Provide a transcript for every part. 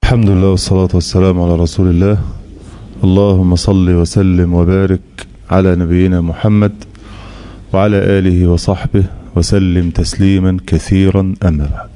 الحمد لله والصلاة والسلام على رسول الله اللهم صل وسلم وبارك على نبينا محمد وعلى آله وصحبه وسلم تسليما كثيرا أما بعد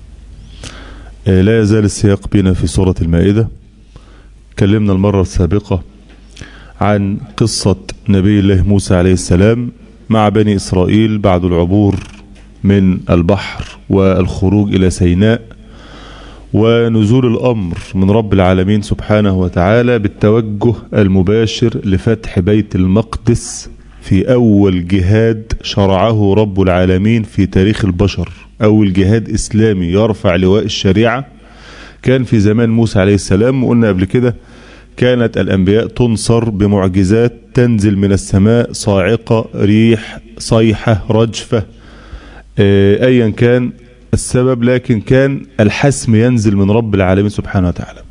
لا يزال السياق بنا في سورة المائدة كلمنا المرة السابقة عن قصة نبي الله موسى عليه السلام مع بني إسرائيل بعد العبور من البحر والخروج إلى سيناء ونزول الأمر من رب العالمين سبحانه وتعالى بالتوجه المباشر لفتح بيت المقدس في أول جهاد شرعه رب العالمين في تاريخ البشر أول جهاد إسلامي يرفع لواء الشريعة كان في زمان موسى عليه السلام وقلنا قبل كده كانت الأنبياء تنصر بمعجزات تنزل من السماء صاعقة ريح صيحة رجفة أيا كان السبب لكن كان الحسم ينزل من رب العالمين سبحانه وتعالى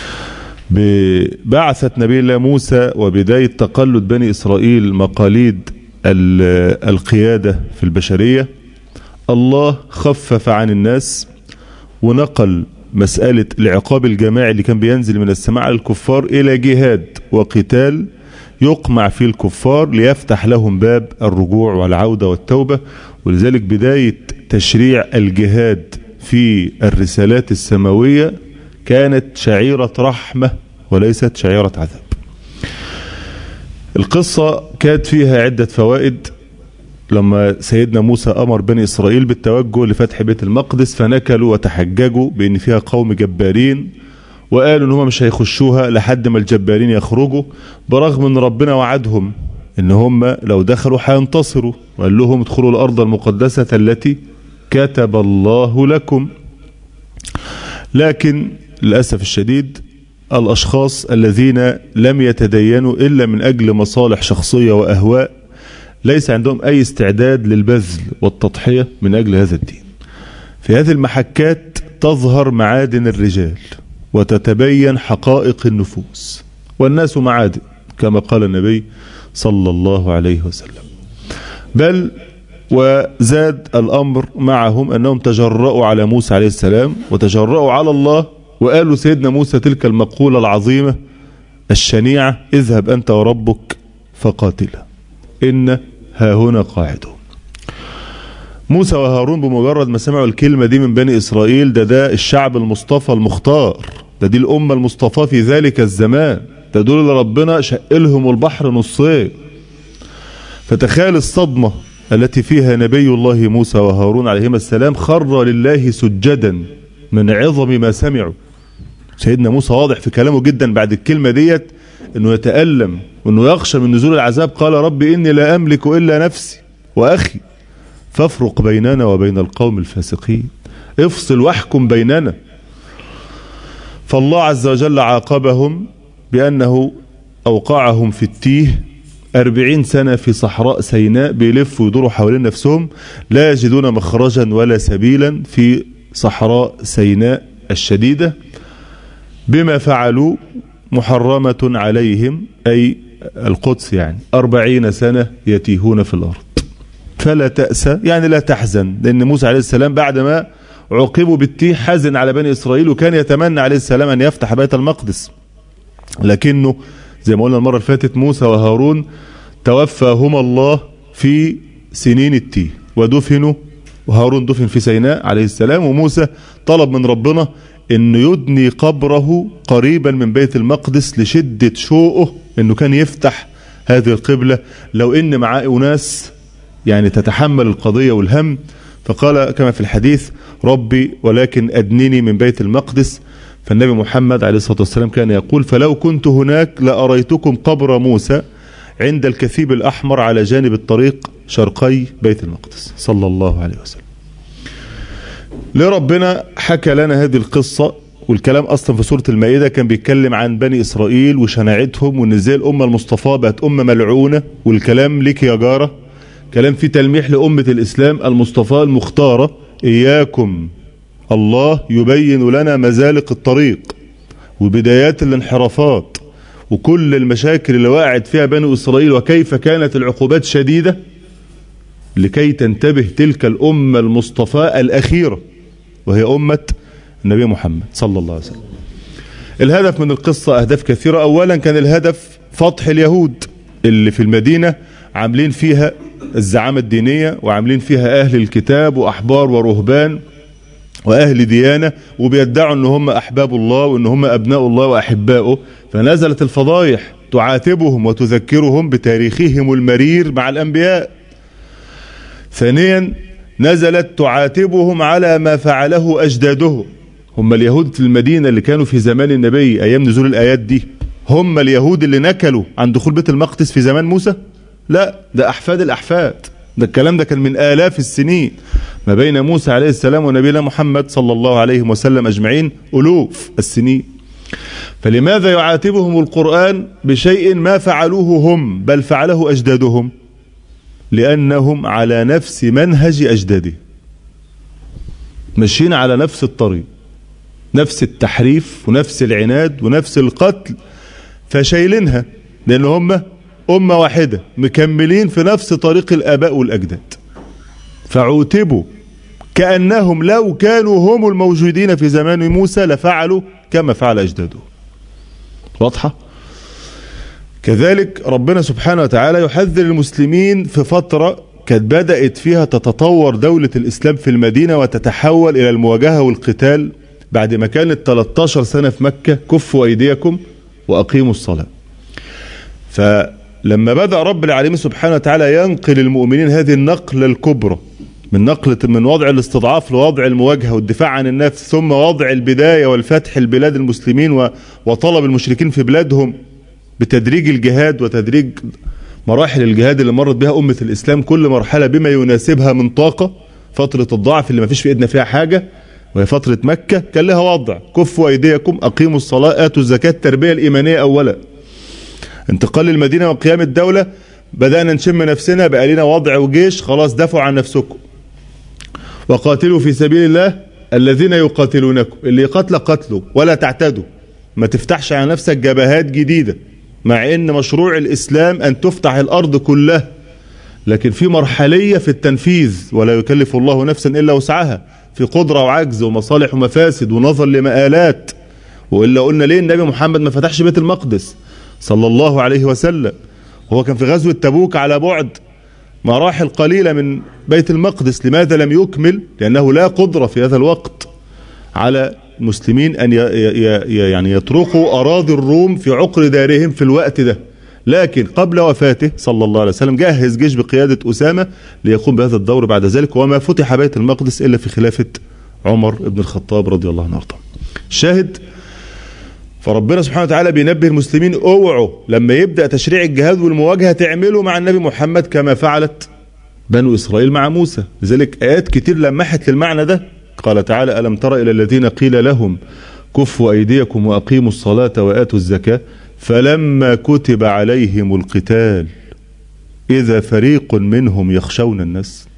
ببعثة نبي الله موسى وبداية تقلد بني إسرائيل مقاليد القيادة في البشرية الله خفف عن الناس ونقل مسألة العقاب الجماعي اللي كان بينزل من السماء على الكفار إلى جهاد وقتال يقمع فيه الكفار ليفتح لهم باب الرجوع والعودة والتوبة ولذلك بداية تشريع الجهاد في الرسالات السماوية كانت شعيرة رحمة وليست شعيرة عذاب القصة كانت فيها عدة فوائد لما سيدنا موسى أمر بني إسرائيل بالتوجه لفتح بيت المقدس فنكلوا وتحججوا بأن فيها قوم جبارين وقالوا ان هم مش هيخشوها لحد ما الجبارين يخرجوا برغم ان ربنا وعدهم ان هم لو دخلوا هينتصروا وقال لهم ادخلوا الارض المقدسة التي كتب الله لكم لكن للأسف الشديد الأشخاص الذين لم يتدينوا إلا من أجل مصالح شخصية وأهواء ليس عندهم أي استعداد للبذل والتضحية من أجل هذا الدين في هذه المحكات تظهر معادن الرجال وتتبين حقائق النفوس والناس معادن كما قال النبي صلى الله عليه وسلم بل وزاد الأمر معهم أنهم تجرؤوا على موسى عليه السلام وتجرؤوا على الله وقالوا سيدنا موسى تلك المقولة العظيمة الشنيعة اذهب أنت وربك فقاتلا إن ها هنا قاعدون موسى وهارون بمجرد ما سمعوا الكلمة دي من بني إسرائيل ده ده الشعب المصطفى المختار ده دي الأمة المصطفى في ذلك الزمان ده دول اللي ربنا شقلهم البحر نصين فتخيل الصدمة التي فيها نبي الله موسى وهارون عليهما السلام خر لله سجدا من عظم ما سمعوا سيدنا موسى واضح في كلامه جدا بعد الكلمة ديت انه يتألم وانه يخشى من نزول العذاب قال رب اني لا املك الا نفسي واخي فافرق بيننا وبين القوم الفاسقين افصل واحكم بيننا فالله عز وجل عاقبهم بأنه أوقعهم في التيه أربعين سنة في صحراء سيناء بيلفوا ويدوروا حوالين نفسهم لا يجدون مخرجا ولا سبيلا في صحراء سيناء الشديدة بما فعلوا محرمة عليهم أي القدس يعني أربعين سنة يتيهون في الأرض فلا تأسى يعني لا تحزن لأن موسى عليه السلام بعدما عوقبوا بالتيه حزن على بني إسرائيل وكان يتمنى عليه السلام أن يفتح بيت المقدس لكنه زي ما قلنا المرة اللي فاتت موسى وهارون توفاهما الله في سنين التيه ودفنوا وهارون دفن في سيناء عليه السلام وموسى طلب من ربنا انه يدني قبره قريبا من بيت المقدس لشدة شوقه انه كان يفتح هذه القبلة لو ان معاه اناس يعني تتحمل القضية والهم فقال كما في الحديث ربي ولكن أدنني من بيت المقدس فالنبي محمد عليه الصلاة والسلام كان يقول فلو كنت هناك لأريتكم قبر موسى عند الكثيب الأحمر على جانب الطريق شرقي بيت المقدس صلى الله عليه وسلم لربنا حكى لنا هذه القصة والكلام أصلا في سورة المائدة كان بيتكلم عن بني إسرائيل وشناعتهم وإن إزاي الأمة المصطفى بقت أمة ملعونة والكلام لك يا جارة كلام فيه تلميح لأمة الإسلام المصطفى المختارة إياكم الله يبين لنا مزالق الطريق وبدايات الانحرافات وكل المشاكل اللي وقعت فيها بني إسرائيل وكيف كانت العقوبات شديدة لكي تنتبه تلك الأمة المصطفى الأخيرة وهي أمة النبي محمد صلى الله عليه وسلم الهدف من القصة أهداف كثيرة أولا كان الهدف فتح اليهود اللي في المدينة عاملين فيها الزعامة الدينية وعاملين فيها أهل الكتاب وأحبار ورهبان وأهل ديانة وبيدعوا أن هم أحباب الله وأن هم أبناء الله وأحباؤه فنزلت الفضايح تعاتبهم وتذكرهم بتاريخهم المرير مع الأنبياء ثانيا نزلت تعاتبهم على ما فعله أجدادهم هم اليهود في المدينة اللي كانوا في زمان النبي أيام نزول الآيات دي هم اليهود اللي نكلوا عن دخول بيت المقدس في زمان موسى لا ده أحفاد الأحفاد ده الكلام ده كان من آلاف السنين ما بين موسى عليه السلام ونبينا محمد صلى الله عليه وسلم أجمعين ألوف السنين فلماذا يعاتبهم القرآن بشيء ما فعلوه هم بل فعله أجدادهم لأنهم على نفس منهج أجدادهم ماشيين على نفس الطريق نفس التحريف ونفس العناد ونفس القتل فشايلينها لأن هم أمة واحدة مكملين في نفس طريق الآباء والأجداد فعوتبوا كأنهم لو كانوا هم الموجودين في زمان موسى لفعلوا كما فعل أجدادهم واضحة كذلك ربنا سبحانه وتعالى يحذر المسلمين في فترة كانت بدأت فيها تتطور دولة الإسلام في المدينة وتتحول إلى المواجهة والقتال بعد ما كانت 13 سنة في مكة كفوا أيديكم وأقيموا الصلاة فلما بدأ رب العالمين سبحانه وتعالى ينقل المؤمنين هذه النقلة الكبرى من نقلة من وضع الاستضعاف لوضع المواجهة والدفاع عن النفس ثم وضع البداية والفتح البلاد المسلمين وطلب المشركين في بلادهم بتدريج الجهاد وتدريج مراحل الجهاد اللي مرت بها أمة الإسلام كل مرحلة بما يناسبها من طاقة فترة الضعف اللي ما فيش في إيدنا فيها حاجة وهي فترة مكة كان لها وضع كفوا أيديكم أقيموا الصلاة آتوا الزكاة التربية الإيمانية أولا انتقال المدينة وقيام الدولة بدأنا نشم نفسنا بقى لنا وضع وجيش خلاص دافعوا عن نفسكم وقاتلوا في سبيل الله الذين يقاتلونكم اللي يقاتل قتلوا ولا تعتدوا ما تفتحش على نفسك جبهات جديدة مع ان مشروع الاسلام ان تفتح الارض كلها لكن في مرحلية في التنفيذ ولا يكلف الله نفسا الا وسعها في قدرة وعجز ومصالح ومفاسد ونظر لمآلات وإلا قلنا ليه النبي محمد ما فتحش بيت المقدس صلى الله عليه وسلم هو كان في غزوة تبوك على بعد مراحل قليلة من بيت المقدس لماذا لم يكمل لأنه لا قدرة في هذا الوقت على المسلمين أن يعني يطرقوا أراضي الروم في عقر دارهم في الوقت ده لكن قبل وفاته صلى الله عليه وسلم جهز جيش بقيادة أسامة ليقوم بهذا الدور بعد ذلك وما فتح بيت المقدس إلا في خلافة عمر بن الخطاب رضي الله عنه وارضاه شاهد فربنا سبحانه وتعالى بينبه المسلمين اوعوا لما يبدأ تشريع الجهاد والمواجهة تعملوا مع النبي محمد كما فعلت بنو إسرائيل مع موسى لذلك آيات كتير لمحت للمعنى ده قال تعالى ألم تر إلى الذين قيل لهم كفوا أيديكم وأقيموا الصلاة وآتوا الزكاة فلما كتب عليهم القتال إذا فريق منهم يخشون الناس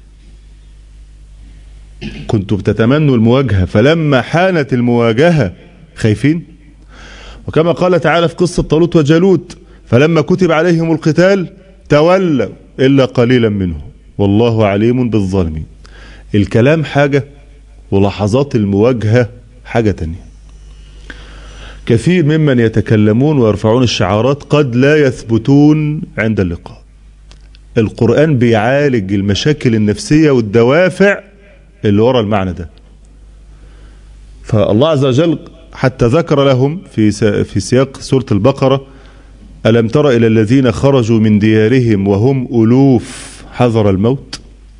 كنتم تتمنوا المواجهة فلما حانت المواجهة خايفين وكما قال تعالى في قصة طالوت وجالوت فلما كتب عليهم القتال تولوا إلا قليلا منهم والله عليم بالظالمين الكلام حاجة ولحظات المواجهة حاجة تانية كثير ممن يتكلمون ويرفعون الشعارات قد لا يثبتون عند اللقاء القرآن بيعالج المشاكل النفسية والدوافع اللي ورا المعنى ده فالله عز وجل حتى ذكر لهم في في سياق سورة البقرة ألم تر إلى الذين خرجوا من ديارهم وهم ألوف حذر الموت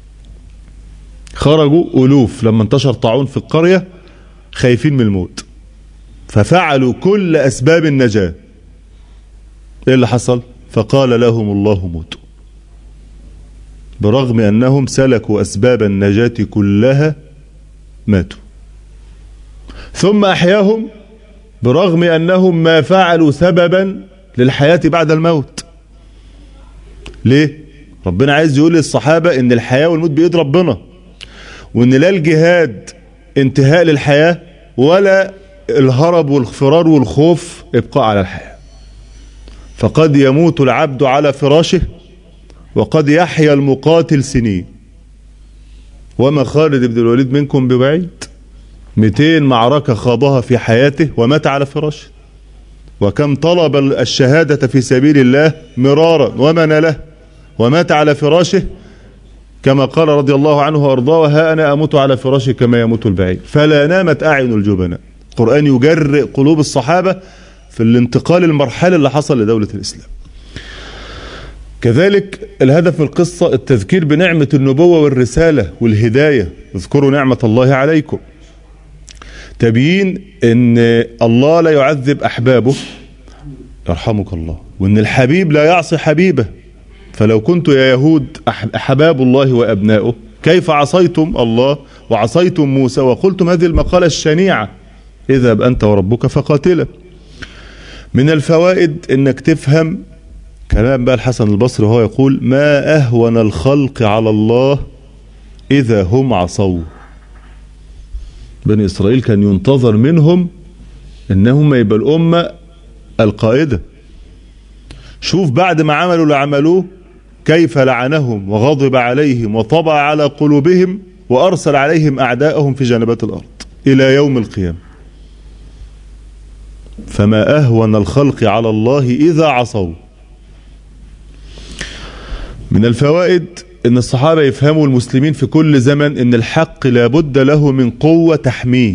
خرجوا ألوف لما انتشر طاعون في القرية خايفين من الموت ففعلوا كل أسباب النجاة إيه اللي حصل فقال لهم الله موتوا برغم أنهم سلكوا أسباب النجاة كلها ماتوا ثم أحياهم برغم أنهم ما فعلوا سببا للحياة بعد الموت ليه ربنا عايز يقول للصحابة ان الحياة والموت بإيد ربنا وان لا الجهاد انتهاء للحياة ولا الهرب والفرار والخوف ابقاء على الحياة فقد يموت العبد على فراشه وقد يحيا المقاتل سنين وما خالد بن الوليد منكم ببعيد 200 معركة خاضها في حياته ومات على فراشه وكم طلب الشهادة في سبيل الله مرارا وما ناله ومات على فراشه كما قال رضي الله عنه وارضاه وها انا اموت على فراشي كما يموت البعير فلا نامت اعين الجبناء القران يجرئ قلوب الصحابه في الانتقال المرحلي اللي حصل لدوله الاسلام كذلك الهدف من القصه التذكير بنعمه النبوه والرساله والهدايه اذكروا نعمه الله عليكم تبيين ان الله لا يعذب احبابه يرحمك الله وان الحبيب لا يعصي حبيبه فلو كنت يا يهود أحباب الله وأبناؤه كيف عصيتم الله وعصيتم موسى وقلتم هذه المقالة الشنيعة اذهب أنت وربك فقاتلا من الفوائد انك تفهم كلام بقى الحسن البصري وهو يقول ما أهون الخلق على الله إذا هم عصوا بني إسرائيل كان ينتظر منهم إنهم يبقى الأمة القائدة شوف بعد ما عملوا اللي عملوه كيف لعنهم وغضب عليهم وطبع على قلوبهم وأرسل عليهم أعداءهم في جنبات الأرض إلى يوم القيامة فما أهون الخلق على الله إذا عصوا من الفوائد ان الصحابة يفهموا المسلمين في كل زمن ان الحق لابد له من قوة تحميه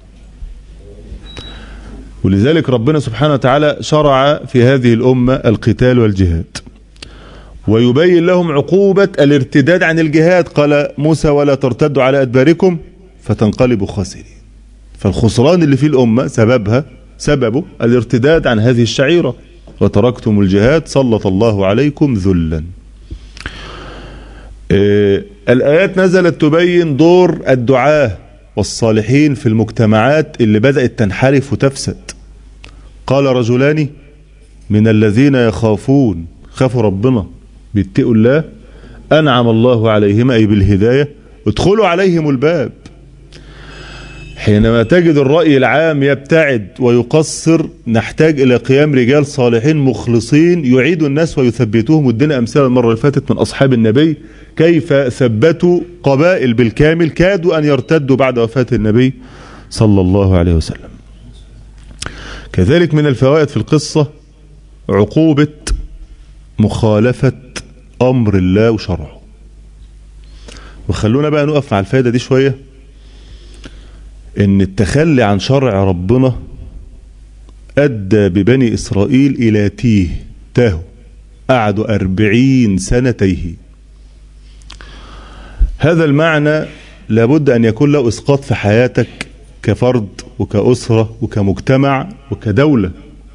ولذلك ربنا سبحانه وتعالى شرع في هذه الأمة القتال والجهاد ويبين لهم عقوبة الارتداد عن الجهاد قال موسى ولا ترتدوا على أدباركم فتنقلبوا خاسرين فالخسران اللي في الأمة سببها سببه الارتداد عن هذه الشعيرة وتركتم الجهاد سلط الله عليكم ذلا الآيات نزلت تبين دور الدعاة والصالحين في المجتمعات اللي بدأت تنحرف وتفسد قال رجلان من الذين يخافون خافوا ربنا بيتقوا الله أنعم الله عليهما أي بالهداية ادخلوا عليهم الباب حينما تجد الرأي العام يبتعد ويقصر نحتاج إلى قيام رجال صالحين مخلصين يعيدوا الناس ويثبتوهم وادينا أمثلة المرة اللي فاتت من أصحاب النبي كيف ثبتوا قبائل بالكامل كادوا أن يرتدوا بعد وفاة النبي صلى الله عليه وسلم كذلك من الفوائد في القصة عقوبة مخالفة أمر الله وشرعه وخلونا بقى نقف مع الفائدة دي شوية ان التخلي عن شرع ربنا ادى ببني اسرائيل الى تيه تاهوا قعدوا اربعين سنة تيه هذا المعنى لابد ان يكون له اسقاط في حياتك كفرد وكأسرة وكمجتمع وكدولة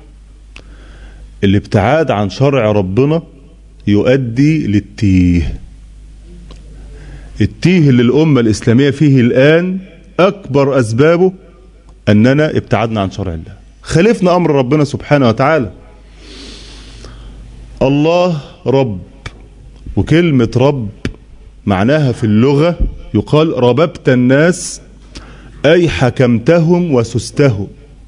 الابتعاد عن شرع ربنا يؤدي للتيه التيه اللي الأمة الإسلامية فيه الآن أكبر أسبابه أننا ابتعدنا عن شرع الله خالفنا أمر ربنا سبحانه وتعالى الله رب وكلمة رب معناها في اللغة يقال رببت الناس أي حكمتهم وسستهم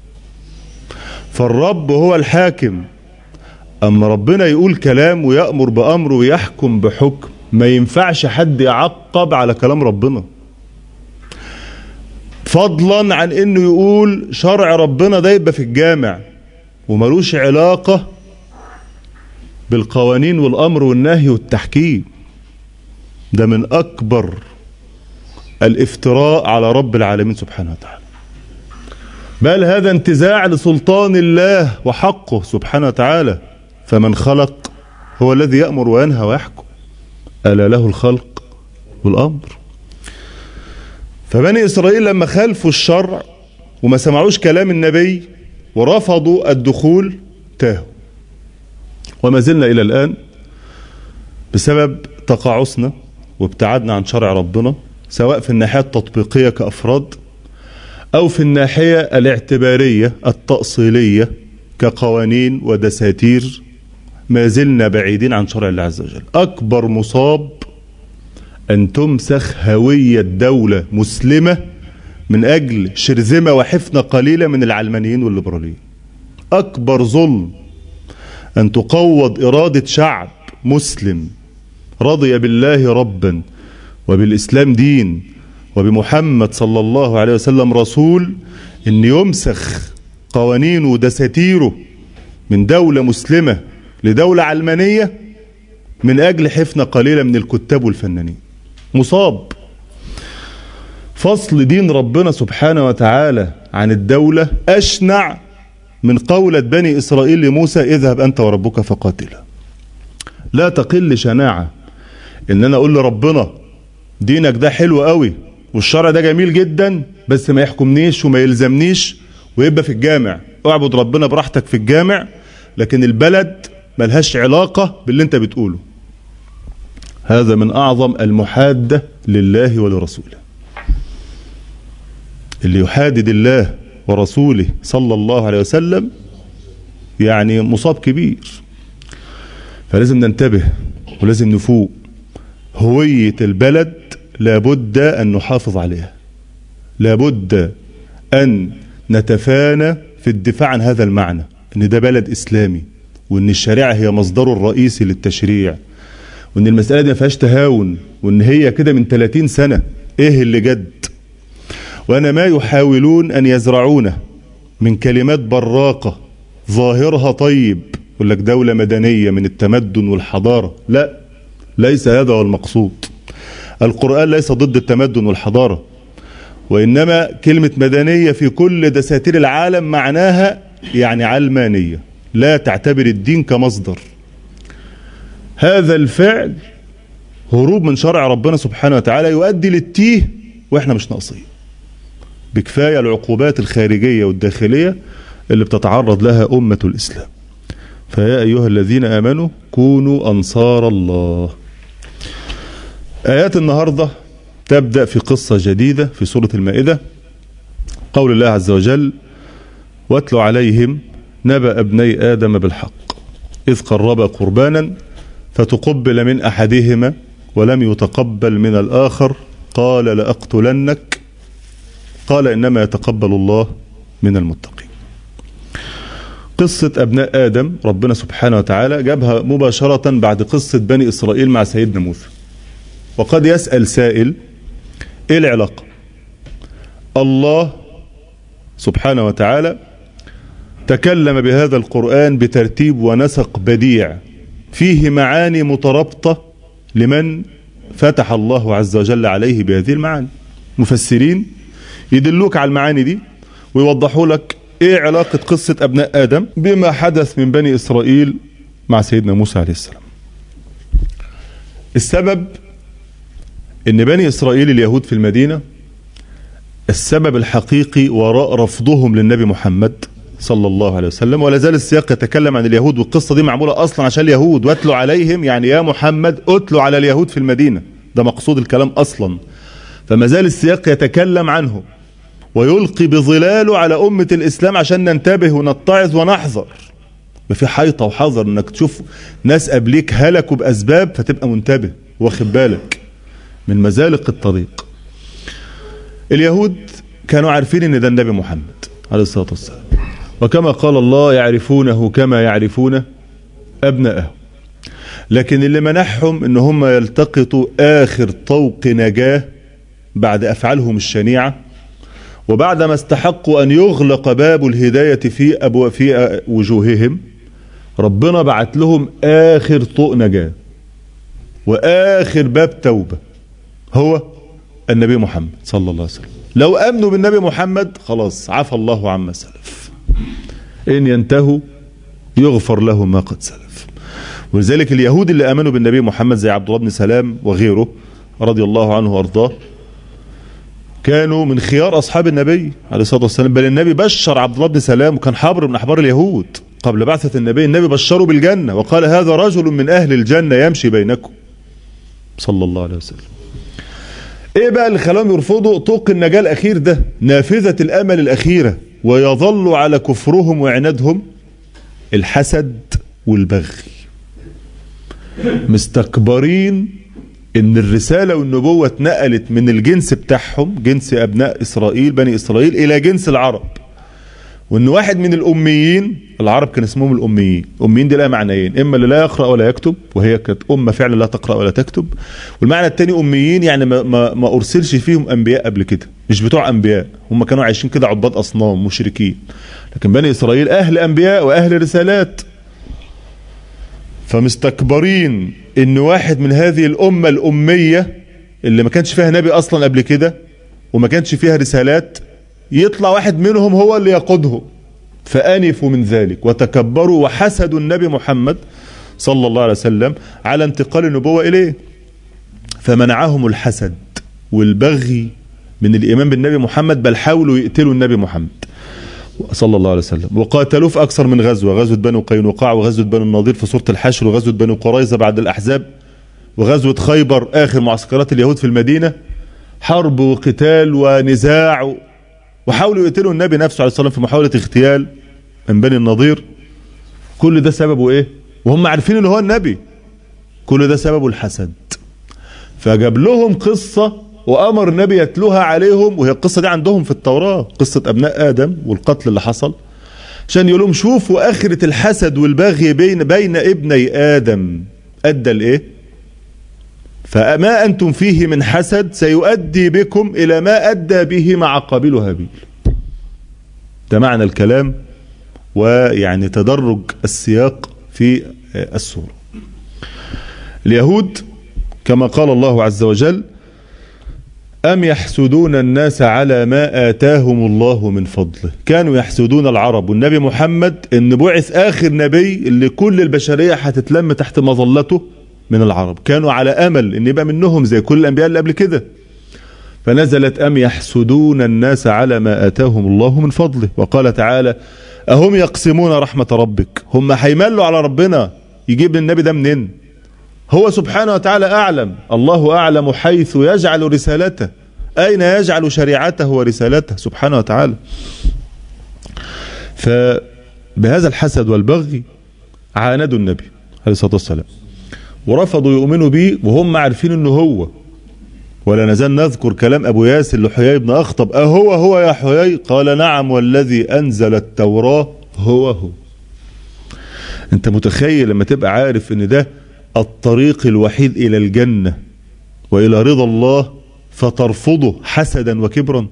فالرب هو الحاكم أما ربنا يقول كلام ويأمر بأمر ويحكم بحكم ما ينفعش حد يعقب على كلام ربنا فضلا عن انه يقول شرع ربنا ده يبقى في الجامع وملوش علاقة بالقوانين والامر والنهي والتحكيم ده من اكبر الافتراء على رب العالمين سبحانه وتعالى بل هذا انتزاع لسلطان الله وحقه سبحانه وتعالى فمن خلق هو الذي يأمر وينهى ويحكم ألا له الخلق والأمر فبني إسرائيل لما خالفوا الشرع وما سمعوش كلام النبي ورفضوا الدخول تاهوا وما زلنا إلى الآن بسبب تقاعسنا وابتعادنا عن شرع ربنا سواء في الناحية التطبيقية كأفراد أو في الناحية الاعتبارية التأصيلية كقوانين ودساتير ما زلنا بعيدين عن شرع الله عز وجل أكبر مصاب أن تمسخ هوية دولة مسلمة من أجل شرذمة وحفنة قليلة من العلمانيين والليبراليين أكبر ظلم أن تقوض إرادة شعب مسلم رضي بالله ربا وبالإسلام دين وبمحمد صلى الله عليه وسلم رسول أن يمسخ قوانينه ودساتيره من دولة مسلمة لدولة علمانية من أجل حفنة قليلة من الكتاب والفنانين مصاب فصل دين ربنا سبحانه وتعالى عن الدولة أشنع من قولة بني إسرائيل لموسى اذهب أنت وربك فقاتلا لا تقل شناعة إن أنا أقول لربنا دينك ده حلو قوي والشرع ده جميل جدا بس ما يحكمنيش وما يلزمنيش ويبقى في الجامع اعبد ربنا براحتك في الجامع لكن البلد ملهاش علاقة باللي انت بتقوله هذا من أعظم المحادة لله ولرسوله اللي يحادد الله ورسوله صلى الله عليه وسلم يعني مصاب كبير فلازم ننتبه ولازم نفوق هوية البلد لابد أن نحافظ عليها لابد أن نتفانى في الدفاع عن هذا المعنى أن ده بلد إسلامي وأن الشريعة هي مصدره الرئيسي للتشريع وأن المسألة دي ما فيهاش تهاون وأن هي كده من 30 سنة إيه اللي جد وأنا ما يحاولون أن يزرعونه من كلمات براقة ظاهرها طيب يقول لك دولة مدنية من التمدن والحضارة لا ليس هذا هو المقصود القرآن ليس ضد التمدن والحضارة وإنما كلمة مدنية في كل دساتير العالم معناها يعني علمانية لا تعتبر الدين كمصدر هذا الفعل هروب من شرع ربنا سبحانه وتعالى يؤدي للتيه واحنا مش ناقصين بكفاية العقوبات الخارجية والداخلية اللي بتتعرض لها أمة الإسلام فيا أيها الذين آمنوا كونوا أنصار الله آيات النهاردة تبدأ في قصة جديدة في سورة المائدة قول الله عز وجل واتل عليهم نبأ ابني آدم بالحق إذ قربا قربانا فتقبل من أحدهما ولم يتقبل من الآخر قال لأقتلنك قال إنما يتقبل الله من المتقين قصة أبناء آدم ربنا سبحانه وتعالى جابها مباشرة بعد قصة بني إسرائيل مع سيدنا موسى وقد يسأل سائل إيه العلاقة الله سبحانه وتعالى تكلم بهذا القرآن بترتيب ونسق بديع فيه معاني مترابطة لمن فتح الله عز وجل عليه بهذه المعاني مفسرين يدلوك على المعاني دي ويوضحوا لك ايه علاقة قصة ابناء ادم بما حدث من بني اسرائيل مع سيدنا موسى عليه السلام السبب ان بني اسرائيل اليهود في المدينة السبب الحقيقي وراء رفضهم للنبي محمد صلى الله عليه وسلم ولا زال السياق يتكلم عن اليهود والقصة دي معمولة اصلا عشان اليهود واتلوا عليهم يعني يا محمد اتلوا على اليهود في المدينة ده مقصود الكلام اصلا فما زال السياق يتكلم عنه ويلقي بظلاله على أمة الإسلام عشان ننتبه ونتعظ ونحذر في حيطة وحذر انك تشوف ناس قبليك هلكوا بأسباب فتبقى منتبه واخد بالك من مزالق الطريق اليهود كانوا عارفين ان ده النبي محمد عليه الصلاة والسلام وكما قال الله يعرفونه كما يعرفون أبنائه لكن اللي منحهم ان هم يلتقطوا آخر طوق نجاة بعد أفعالهم الشنيعة وبعدما استحقوا أن يغلق باب الهداية في أبو في وجوههم ربنا بعت لهم آخر طوق نجاة وآخر باب توبة هو النبي محمد صلى الله عليه وسلم لو أمنوا بالنبي محمد خلاص عفى الله عما سلف إن ينتهوا يغفر لهم ما قد سلف ولذلك اليهود اللي آمنوا بالنبي محمد زي عبد الله بن سلام وغيره رضي الله عنه وارضاه كانوا من خيار أصحاب النبي عليه الصلاة والسلام بل النبي بشر عبد الله بن سلام وكان حبر من أحبار اليهود قبل بعثة النبي النبي بشره بالجنة وقال هذا رجل من أهل الجنة يمشي بينكم صلى الله عليه وسلم ايه بقى اللي خلاهم يرفضوا طوق النجاة الأخير ده نافذة الأمل الأخيرة ويظلوا على كفرهم وعنادهم الحسد والبغي مستكبرين ان الرسالة والنبوة اتنقلت من الجنس بتاعهم جنس ابناء اسرائيل بني اسرائيل الى جنس العرب وان واحد من الاميين العرب كان اسمهم الاميين الاميين دي لها معنيين اما اللي لا يقرا ولا يكتب وهي كانت امه فعلا لا تقرا ولا تكتب والمعنى الثاني اميين يعني ما, ما, ما ارسلش فيهم انبياء قبل كده مش بتوع انبياء هم كانوا عايشين كده عباد اصنام مشركين لكن بني اسرائيل اهل انبياء واهل رسالات فمستكبرين ان واحد من هذه الامه الاميه اللي ما كانش فيها نبي اصلا قبل كده وما كانش فيها رسالات يطلع واحد منهم هو اللي يقودهم فانفوا من ذلك وتكبروا وحسدوا النبي محمد صلى الله عليه وسلم على انتقال النبوه اليه فمنعهم الحسد والبغي من الايمان بالنبي محمد بل حاولوا يقتلوا النبي محمد صلى الله عليه وسلم وقاتلوه في أكثر من غزوة غزوة بنو قينقاع وغزوة بنو النضير في سورة الحشر وغزوة بنو قريظة بعد الأحزاب وغزوة خيبر آخر معسكرات اليهود في المدينة حرب وقتال ونزاع وحاولوا يقتلوا النبي نفسه عليه الصلاة والسلام في محاولة اغتيال من بني النضير كل ده سببه ايه وهم عارفين ان هو النبي كل ده سببه الحسد فجاب لهم قصة وامر النبي يتلوها عليهم وهي القصه دي عندهم في التوراه قصه ابناء ادم والقتل اللي حصل عشان يقول لهم شوفوا اخره الحسد والبغي بين بين ابني ادم ادى لايه فما انتم فيه من حسد سيؤدي بكم الى ما ادى به مع قابيل وهابيل ده معنى الكلام ويعني تدرج السياق في السوره اليهود كما قال الله عز وجل أم يحسدون الناس على ما آتاهم الله من فضله كانوا يحسدون العرب والنبي محمد إن بعث آخر نبي اللي كل البشرية هتتلم تحت مظلته من العرب كانوا على أمل إن يبقى منهم زي كل الأنبياء اللي قبل كده فنزلت أم يحسدون الناس على ما آتاهم الله من فضله وقال تعالى أهم يقسمون رحمة ربك هم هيملوا على ربنا يجيب النبي ده منين هو سبحانه وتعالى أعلم الله أعلم حيث يجعل رسالته أين يجعل شريعته ورسالته سبحانه وتعالى فبهذا الحسد والبغي عاندوا النبي عليه الصلاة والسلام ورفضوا يؤمنوا به وهم عارفين انه هو ولا نزال نذكر كلام ابو ياسر لحيي بن اخطب اهو هو يا حيي قال نعم والذي انزل التوراة هو هو انت متخيل لما تبقى عارف ان ده الطريق الوحيد الى الجنة والى رضا الله فترفضه حسدا وكبرا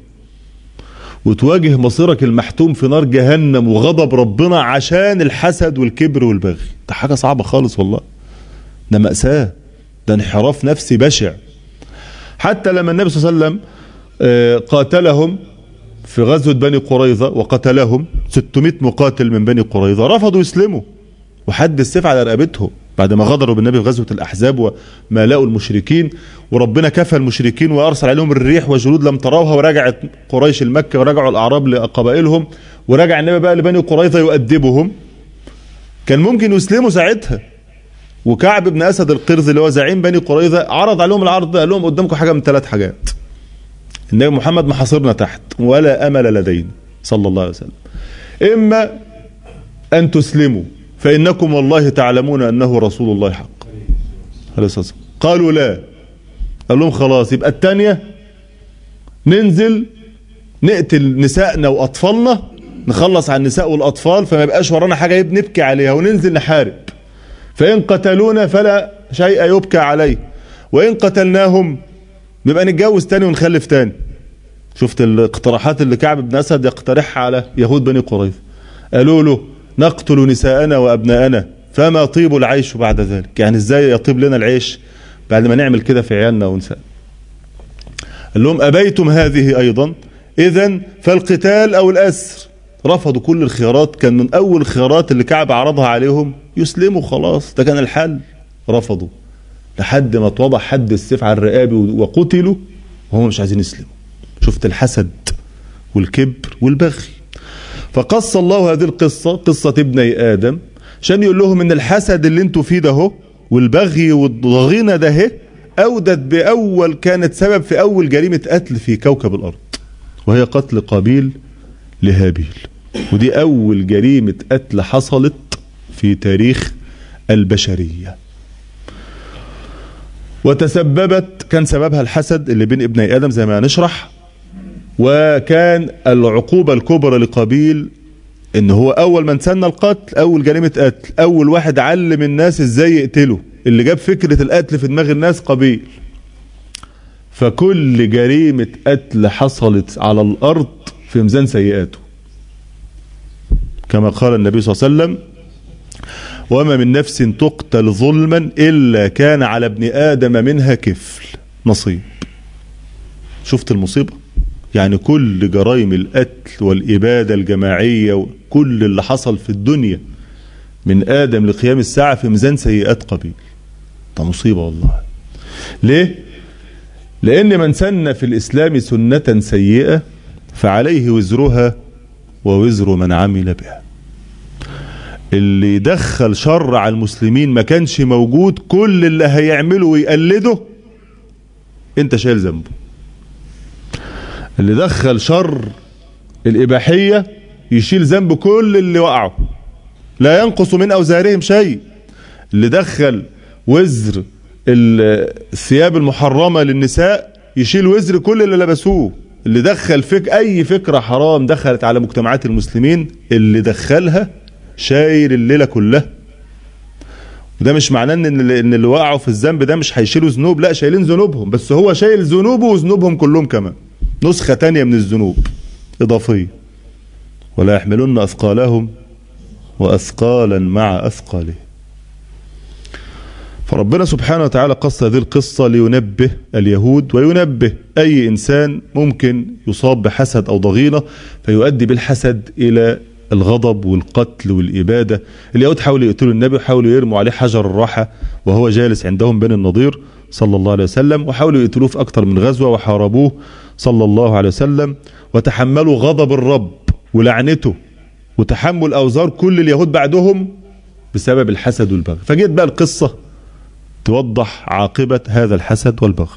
وتواجه مصيرك المحتوم في نار جهنم وغضب ربنا عشان الحسد والكبر والبغي ده حاجة صعبة خالص والله ده مأساة ده انحراف نفسي بشع حتى لما النبي صلى الله عليه وسلم قاتلهم في غزوة بني قريظة وقتلهم 600 مقاتل من بني قريظة رفضوا يسلموا وحد السيف على رقبتهم بعد ما غدروا بالنبي في غزوة الأحزاب وما لقوا المشركين وربنا كفى المشركين وأرسل عليهم الريح وجنود لم تروها ورجعت قريش المكة ورجعوا الأعراب لقبائلهم ورجع النبي بقى لبني قريظة يؤدبهم كان ممكن يسلموا ساعتها وكعب بن أسد القرز اللي هو زعيم بني قريظة عرض عليهم العرض ده قال لهم قدامكم حاجة من ثلاث حاجات النبي محمد محاصرنا تحت ولا أمل لدينا صلى الله عليه وسلم إما أن تسلموا فإنكم والله تعلمون أنه رسول الله حق عليه الصلاة والسلام قالوا لا قال لهم خلاص يبقى الثانية ننزل نقتل نسائنا وأطفالنا نخلص على النساء والأطفال فما يبقاش ورانا حاجة نبكي عليها وننزل نحارب فإن قتلونا فلا شيء يبكى عليه وإن قتلناهم نبقى نتجوز تاني ونخلف تاني شفت الاقتراحات اللي كعب بن أسد يقترحها على يهود بني قريظة قالوا له نقتل نساءنا وأبناءنا فما طيب العيش بعد ذلك يعني ازاي يطيب لنا العيش بعد ما نعمل كده في عيالنا ونسائنا قال لهم أبيتم هذه أيضا إذا فالقتال أو الأسر رفضوا كل الخيارات كان من أول الخيارات اللي كعب عرضها عليهم يسلموا خلاص ده كان الحل رفضوا لحد ما اتوضع حد السيف على الرقاب وقتلوا وهم مش عايزين يسلموا شفت الحسد والكبر والبغي فقص الله هذه القصة قصة ابني آدم عشان يقول لهم ان الحسد اللي انتوا فيه ده هو والبغي والضغينة ده هي أودت بأول كانت سبب في أول جريمة قتل في كوكب الأرض وهي قتل قابيل لهابيل ودي أول جريمة قتل حصلت في تاريخ البشرية وتسببت كان سببها الحسد اللي بين ابني آدم زي ما نشرح وكان العقوبة الكبرى لقابيل ان هو اول من سن القتل اول جريمة قتل اول واحد علم الناس ازاي يقتلوا اللي جاب فكرة القتل في دماغ الناس قبيل فكل جريمة قتل حصلت على الارض في ميزان سيئاته كما قال النبي صلى الله عليه وسلم وما من نفس تقتل ظلما إلا كان على ابن آدم منها كفل نصيب شفت المصيبة يعني كل جرائم القتل والإبادة الجماعية وكل اللي حصل في الدنيا من آدم لقيام الساعة في ميزان سيئات قبيل ده مصيبة والله ليه؟ لأن من سن في الإسلام سنة سيئة فعليه وزرها ووزر من عمل بها اللي دخل شر على المسلمين ما كانش موجود كل اللي هيعمله ويقلده انت شايل ذنبه اللي دخل شر الإباحية يشيل ذنب كل اللي وقعوا لا ينقص من أوزارهم شيء اللي دخل وزر الثياب المحرمة للنساء يشيل وزر كل اللي لبسوه اللي دخل فك أي فكرة حرام دخلت على مجتمعات المسلمين اللي دخلها شايل الليلة كلها وده مش معناه ان اللي, إن اللي وقعوا في الذنب ده مش هيشيلوا ذنوب لا شايلين ذنوبهم بس هو شايل ذنوبه وذنوبهم كلهم كمان نسخة تانية من الذنوب إضافية ولا يحملن أثقالهم وأثقالا مع أثقاله فربنا سبحانه وتعالى قص هذه القصة لينبه اليهود وينبه أي إنسان ممكن يصاب بحسد أو ضغينة فيؤدي بالحسد إلى الغضب والقتل والإبادة اليهود حاولوا يقتلوا النبي وحاولوا يرموا عليه حجر الراحة وهو جالس عندهم بين النضير صلى الله عليه وسلم وحاولوا يقتلوه في أكثر من غزوة وحاربوه صلى الله عليه وسلم وتحملوا غضب الرب ولعنته وتحمل أوزار كل اليهود بعدهم بسبب الحسد والبغي فجيت بقى القصة توضح عاقبة هذا الحسد والبغي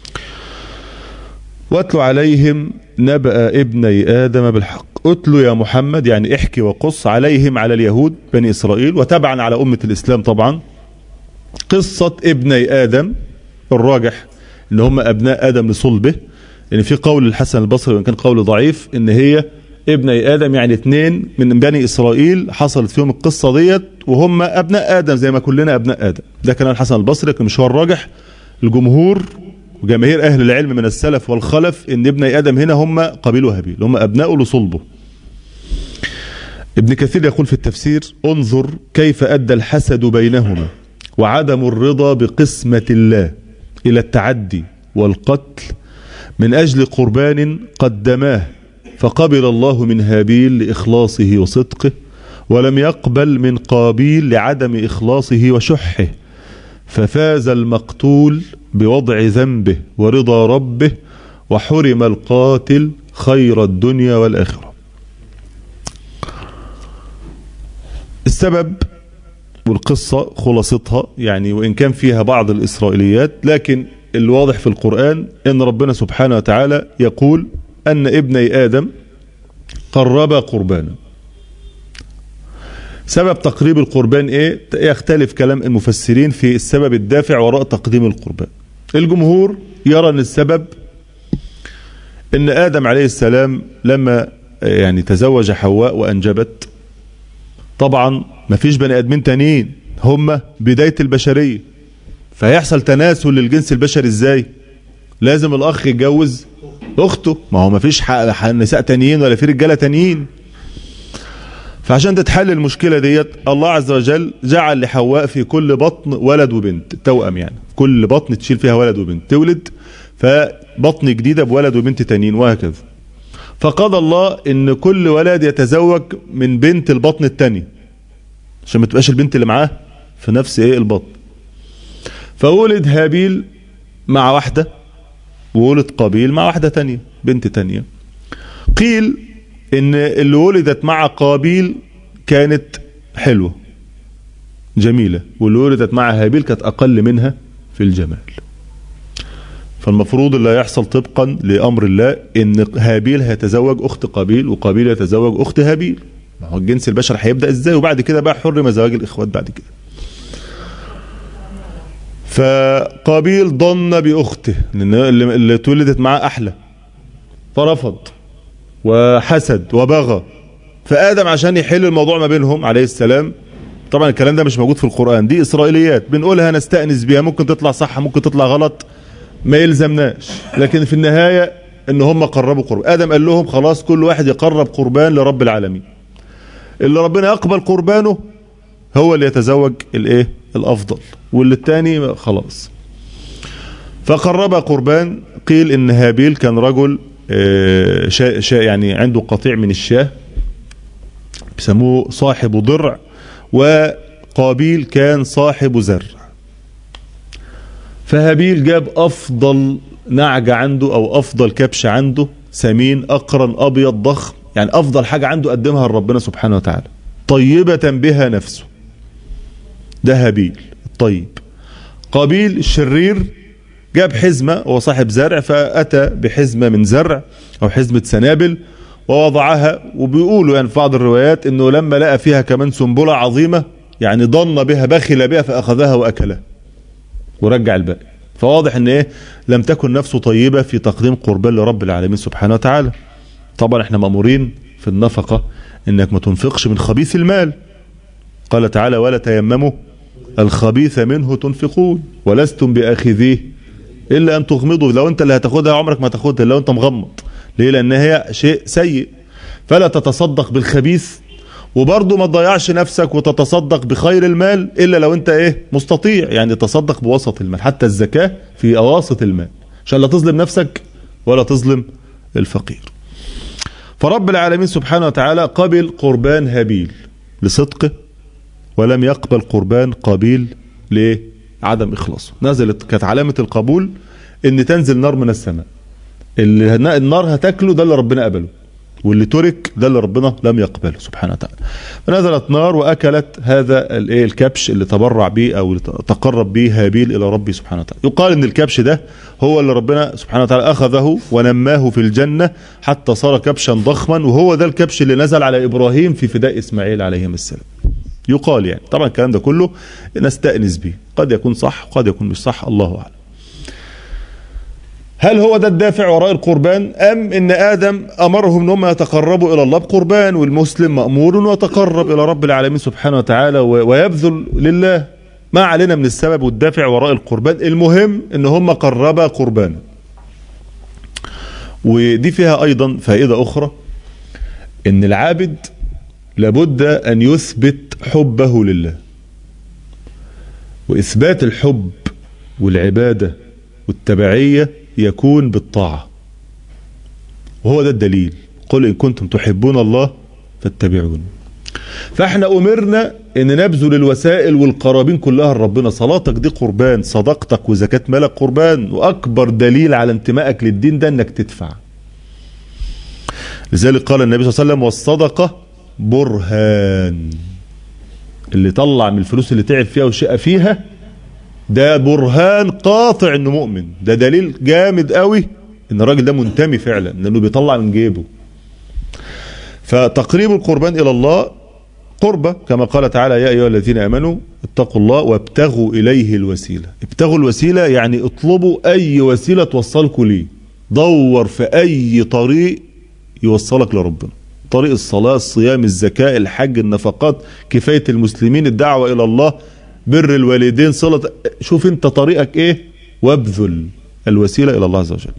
واتل عليهم نبأ ابني آدم بالحق اتلوا يا محمد يعني احكي وقص عليهم على اليهود بني إسرائيل وتبعا على أمة الإسلام طبعا قصة ابني آدم الراجح ان هم أبناء آدم لصلبه لأن يعني في قول الحسن البصري وإن كان قول ضعيف ان هي ابني آدم يعني اثنين من بني إسرائيل حصلت فيهم القصة ديت وهم أبناء آدم زي ما كلنا أبناء آدم ده كلام الحسن البصري لكن مش هو الراجح الجمهور وجماهير أهل العلم من السلف والخلف إن ابني آدم هنا هم قبيل وهابيل هم أبناء لصلبه ابن كثير يقول في التفسير انظر كيف أدى الحسد بينهما وعدم الرضا بقسمة الله إلى التعدي والقتل من أجل قربان قدماه فقبل الله من هابيل لإخلاصه وصدقه ولم يقبل من قابيل لعدم إخلاصه وشحه ففاز المقتول بوضع ذنبه ورضا ربه وحرم القاتل خير الدنيا والآخرة السبب والقصة خلاصتها يعني وإن كان فيها بعض الإسرائيليات لكن الواضح في القرآن أن ربنا سبحانه وتعالى يقول أن ابني آدم قرب قربانا سبب تقريب القربان ايه يختلف كلام المفسرين في السبب الدافع وراء تقديم القربان الجمهور يرى ان السبب ان ادم عليه السلام لما يعني تزوج حواء وانجبت طبعا ما فيش بني ادمين تانيين هم بداية البشرية فيحصل تناسل للجنس البشري ازاي لازم الاخ يتجوز اخته ما هو ما فيش نساء تانيين ولا في رجاله تانيين فعشان تتحل المشكله ديت الله عز وجل جعل لحواء في كل بطن ولد وبنت توأم يعني كل بطن تشيل فيها ولد وبنت تولد فبطن جديده بولد وبنت تانيين وهكذا فقضى الله ان كل ولد يتزوج من بنت البطن الثاني عشان ما تبقاش البنت اللي معاه في نفس ايه البطن فولد هابيل مع واحده وولد قابيل مع واحدة تانية بنت تانية قيل ان اللي ولدت مع قابيل كانت حلوة جميلة واللي ولدت مع هابيل كانت اقل منها في الجمال فالمفروض اللي هيحصل طبقا لامر الله ان هابيل هيتزوج اخت قابيل وقابيل يتزوج اخت هابيل ما هو الجنس البشر هيبدا ازاي وبعد كده بقى حرم زواج الاخوات بعد كده فقابيل ضن باخته اللي, اللي اتولدت معاه احلى فرفض وحسد وبغى فآدم عشان يحل الموضوع ما بينهم عليه السلام طبعا الكلام ده مش موجود في القرآن دي إسرائيليات بنقولها نستأنس بيها ممكن تطلع صح ممكن تطلع غلط ما يلزمناش لكن في النهاية ان هم قربوا قربان آدم قال لهم خلاص كل واحد يقرب قربان لرب العالمين اللي ربنا يقبل قربانه هو اللي يتزوج الايه الافضل واللي التاني خلاص فقرب قربان قيل ان هابيل كان رجل شا شا يعني عنده قطيع من الشاه بيسموه صاحب ضرع وقابيل كان صاحب زرع فهابيل جاب افضل نعجة عنده او افضل كبش عنده سمين اقرن ابيض ضخم يعني افضل حاجة عنده قدمها لربنا سبحانه وتعالى طيبة بها نفسه ده هابيل الطيب قابيل الشرير جاب حزمة هو صاحب زرع فأتى بحزمة من زرع أو حزمة سنابل ووضعها وبيقولوا يعني في بعض الروايات أنه لما لقى فيها كمان سنبلة عظيمة يعني ضن بها بخل بها فأخذها وأكلها ورجع الباقي فواضح ان ايه لم تكن نفسه طيبة في تقديم قربان لرب العالمين سبحانه وتعالى طبعا احنا مأمورين في النفقة انك ما تنفقش من خبيث المال قال تعالى ولا تيمموا الخبيث منه تنفقون ولستم بآخذيه إلا أن تغمضوا لو أنت اللي هتاخدها عمرك ما تاخدها لو أنت مغمض ليه لأن هي شيء سيء فلا تتصدق بالخبيث وبرضه ما تضيعش نفسك وتتصدق بخير المال إلا لو أنت إيه مستطيع يعني تصدق بوسط المال حتى الزكاة في أواسط المال عشان لا تظلم نفسك ولا تظلم الفقير فرب العالمين سبحانه وتعالى قبل قربان هابيل لصدقه ولم يقبل قربان قابيل لعدم إخلاصه نزلت كانت علامة القبول ان تنزل نار من السماء اللي النار هتاكله ده اللي ربنا قبله واللي ترك ده اللي ربنا لم يقبله سبحانه وتعالى فنزلت نار واكلت هذا الايه الكبش اللي تبرع به او اللي تقرب به هابيل الى ربه سبحانه وتعالى يقال ان الكبش ده هو اللي ربنا سبحانه وتعالى اخذه ونماه في الجنه حتى صار كبشا ضخما وهو ده الكبش اللي نزل على ابراهيم في فداء اسماعيل عليهم السلام يقال يعني طبعا الكلام ده كله نستأنس به قد يكون صح وقد يكون مش صح الله أعلم هل هو ده الدافع وراء القربان أم إن آدم أمرهم أنهم يتقربوا إلى الله بقربان والمسلم مأمور ويتقرب إلى رب العالمين سبحانه وتعالى ويبذل لله ما علينا من السبب والدافع وراء القربان المهم ان هم قربا قربانا ودي فيها ايضا فائدة اخرى ان العابد لابد ان يثبت حبه لله واثبات الحب والعبادة والتبعية يكون بالطاعة وهو ده الدليل قل ان كنتم تحبون الله فاتبعون فاحنا امرنا ان نبذل الوسائل والقرابين كلها لربنا صلاتك دي قربان صدقتك وزكاة مالك قربان واكبر دليل على انتمائك للدين ده انك تدفع لذلك قال النبي صلى الله عليه وسلم والصدقة برهان اللي طلع من الفلوس اللي تعب فيها وشقى فيها ده برهان قاطع انه مؤمن ده دليل جامد قوي ان الراجل ده منتمي فعلا لانه بيطلع من جيبه فتقريب القربان الى الله قربة كما قال تعالى يا أيها الذين آمنوا اتقوا الله وابتغوا إليه الوسيلة ابتغوا الوسيلة يعني اطلبوا أي وسيلة توصلكوا ليه دور في أي طريق يوصلك لربنا طريق الصلاة الصيام الزكاة الحج النفقات كفاية المسلمين الدعوة إلى الله بر الوالدين صلة شوف انت طريقك ايه وابذل الوسيلة إلى الله عز وجل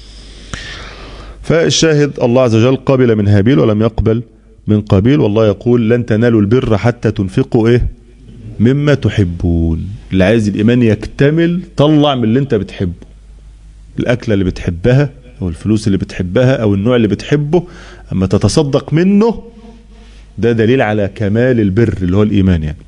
فالشاهد الله عز وجل قبل من هابيل ولم يقبل من قابيل والله يقول لن تنالوا البر حتى تنفقوا ايه مما تحبون اللي عايز الايمان يكتمل طلع من اللي انت بتحبه الاكله اللي بتحبها او الفلوس اللي بتحبها او النوع اللي بتحبه اما تتصدق منه ده دليل على كمال البر اللي هو الايمان يعني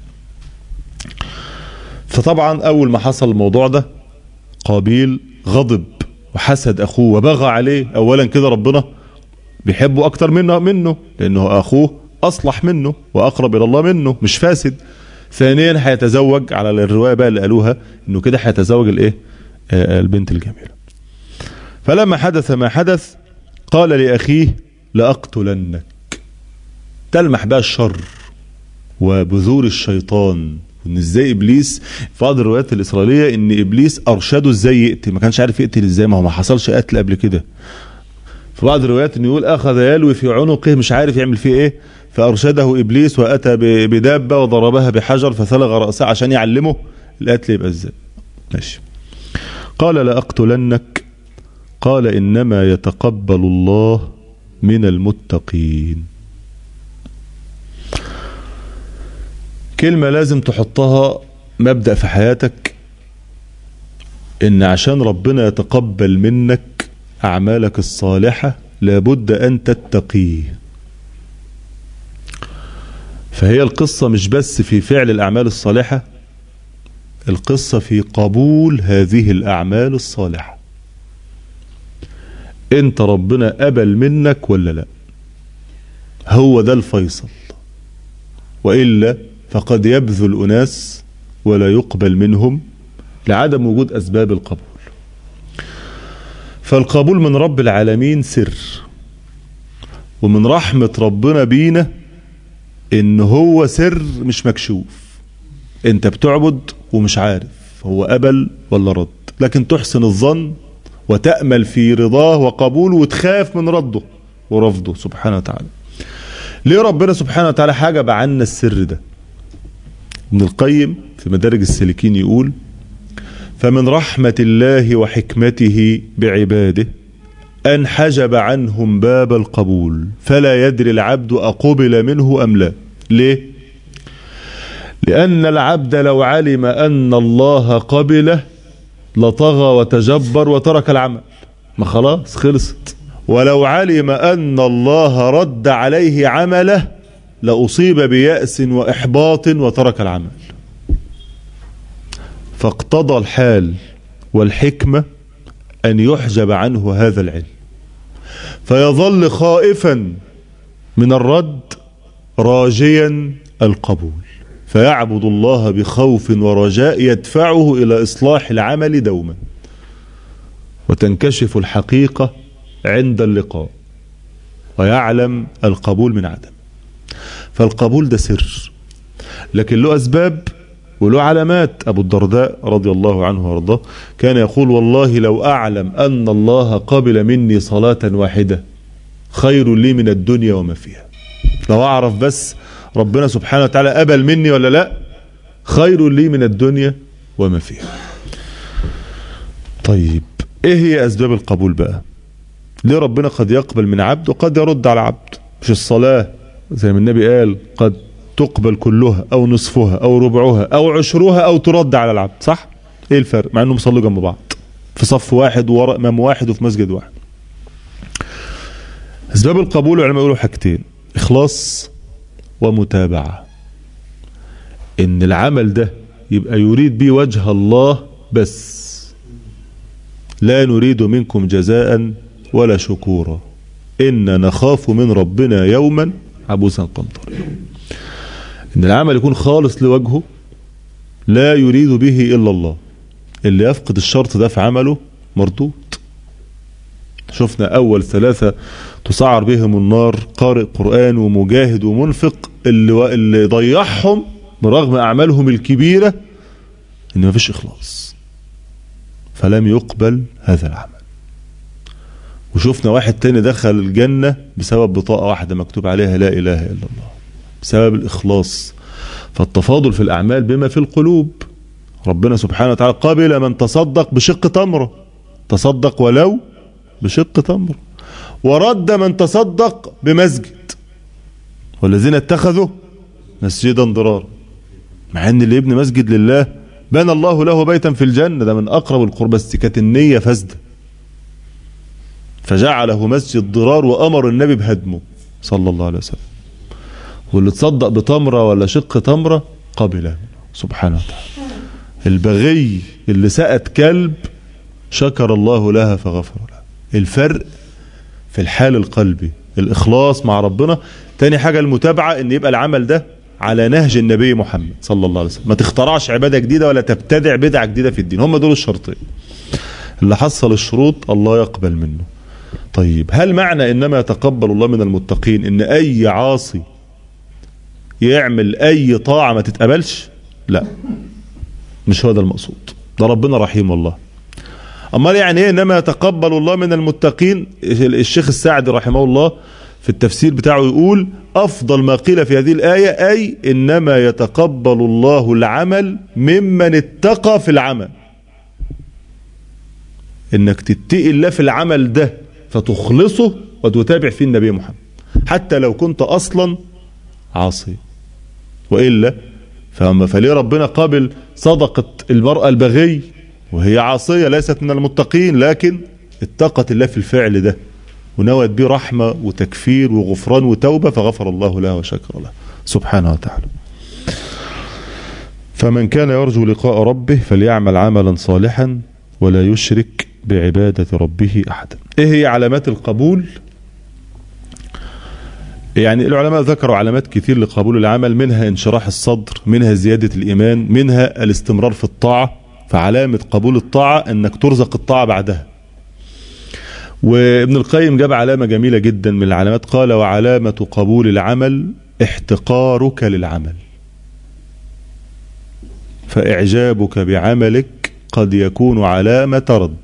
فطبعا اول ما حصل الموضوع ده قابيل غضب وحسد اخوه وبغى عليه اولا كده ربنا بيحبه اكتر منه منه لانه اخوه اصلح منه واقرب الى الله منه مش فاسد ثانيا هيتزوج على الروايه بقى اللي قالوها انه كده هيتزوج الايه آه البنت الجميله فلما حدث ما حدث قال لاخيه لاقتلنك تلمح بقى الشر وبذور الشيطان وان ازاي ابليس في بعض الروايات الاسرائيليه ان ابليس ارشده ازاي يقتل ما كانش عارف يقتل ازاي ما هو ما حصلش قتل قبل كده في بعض الروايات انه يقول اخذ يلوي في عنقه مش عارف يعمل فيه ايه فأرشده إبليس وأتى بدابة وضربها بحجر فثلغ رأسه عشان يعلمه القتل يبقى ازاي ماشي قال لأقتلنك قال إنما يتقبل الله من المتقين كلمة لازم تحطها مبدأ في حياتك إن عشان ربنا يتقبل منك أعمالك الصالحة لابد أن تتقيه فهي القصة مش بس في فعل الأعمال الصالحة القصة في قبول هذه الأعمال الصالحة انت ربنا قبل منك ولا لا هو ده الفيصل وإلا فقد يبذل أناس ولا يقبل منهم لعدم وجود أسباب القبول فالقبول من رب العالمين سر ومن رحمة ربنا بينا ان هو سر مش مكشوف انت بتعبد ومش عارف هو قبل ولا رد لكن تحسن الظن وتأمل في رضاه وقبوله وتخاف من رده ورفضه سبحانه وتعالى ليه ربنا سبحانه وتعالى حجب عنا السر ده ابن القيم في مدارج السالكين يقول فمن رحمة الله وحكمته بعباده أن حجب عنهم باب القبول فلا يدري العبد أقبل منه أم لا ليه لأن العبد لو علم أن الله قبله لطغى وتجبر وترك العمل ما خلاص خلصت ولو علم أن الله رد عليه عمله لأصيب بيأس وإحباط وترك العمل فاقتضى الحال والحكمة أن يحجب عنه هذا العلم فيظل خائفا من الرد راجيا القبول فيعبد الله بخوف ورجاء يدفعه إلى إصلاح العمل دوما وتنكشف الحقيقة عند اللقاء ويعلم القبول من عدم فالقبول ده سر لكن له أسباب وله علامات أبو الدرداء رضي الله عنه وارضاه كان يقول والله لو أعلم أن الله قبل مني صلاة واحدة خير لي من الدنيا وما فيها لو أعرف بس ربنا سبحانه وتعالى قبل مني ولا لا خير لي من الدنيا وما فيها طيب ايه هي اسباب القبول بقى ليه ربنا قد يقبل من عبد وقد يرد على عبد مش الصلاة زي ما النبي قال قد تقبل كلها او نصفها او ربعها او عشرها او ترد على العبد صح ايه الفرق مع انهم صلوا جنب بعض في صف واحد وراء امام واحد وفي مسجد واحد اسباب القبول العلماء يقولوا حاجتين اخلاص ومتابعة ان العمل ده يبقى يريد به وجه الله بس لا نريد منكم جزاء ولا شكورا إن نخاف من ربنا يوما عبوسا قمطرا إن العمل يكون خالص لوجهه لا يريد به إلا الله اللي يفقد الشرط ده في عمله مردود شفنا أول ثلاثة تسعر بهم النار قارئ قرآن ومجاهد ومنفق اللي, اللي ضيعهم برغم أعمالهم الكبيرة إن ما فيش إخلاص فلم يقبل هذا العمل وشفنا واحد تاني دخل الجنة بسبب بطاقة واحدة مكتوب عليها لا إله إلا الله بسبب الإخلاص فالتفاضل في الأعمال بما في القلوب ربنا سبحانه وتعالى قبل من تصدق بشق تمرة تصدق ولو بشق تمر ورد من تصدق بمسجد والذين اتخذوا مسجدا ضرارا مع ان اللي يبني مسجد لله بنى الله له بيتا في الجنة ده من أقرب القرب بس كانت النية فاسدة فجعله مسجد ضرار وأمر النبي بهدمه صلى الله عليه وسلم واللي تصدق بتمرة ولا شق تمرة قبله سبحانه وتعالى البغي اللي سأت كلب شكر الله لها فغفر لها الفرق في الحال القلبي الإخلاص مع ربنا تاني حاجة المتابعة ان يبقى العمل ده على نهج النبي محمد صلى الله عليه وسلم ما تخترعش عبادة جديدة ولا تبتدع بدعة جديدة في الدين هم دول الشرطين اللي حصل الشروط الله يقبل منه طيب هل معنى انما يتقبل الله من المتقين ان اي عاصي يعمل اي طاعة ما تتقبلش لا مش هو ده المقصود ده ربنا رحيم الله امال يعني ايه انما يتقبل الله من المتقين الشيخ السعدي رحمه الله في التفسير بتاعه يقول أفضل ما قيل في هذه الآية أي إنما يتقبل الله العمل ممن اتقى في العمل إنك تتقي الله في العمل ده فتخلصه وتتابع فيه النبي محمد حتى لو كنت أصلا عاصي وإلا فهم فليه ربنا قابل صدقة المرأة البغي وهي عاصية ليست من المتقين لكن اتقت الله في الفعل ده ونوت به رحمة وتكفير وغفران وتوبة فغفر الله لها وشكر له سبحانه وتعالى فمن كان يرجو لقاء ربه فليعمل عملا صالحا ولا يشرك بعبادة ربه أحدا إيه هي علامات القبول يعني العلماء ذكروا علامات كثير لقبول العمل منها انشراح الصدر منها زيادة الإيمان منها الاستمرار في الطاعة فعلامة قبول الطاعة أنك ترزق الطاعة بعدها وابن القيم جاب علامة جميلة جدا من العلامات قال وعلامة قبول العمل احتقارك للعمل فإعجابك بعملك قد يكون علامة رد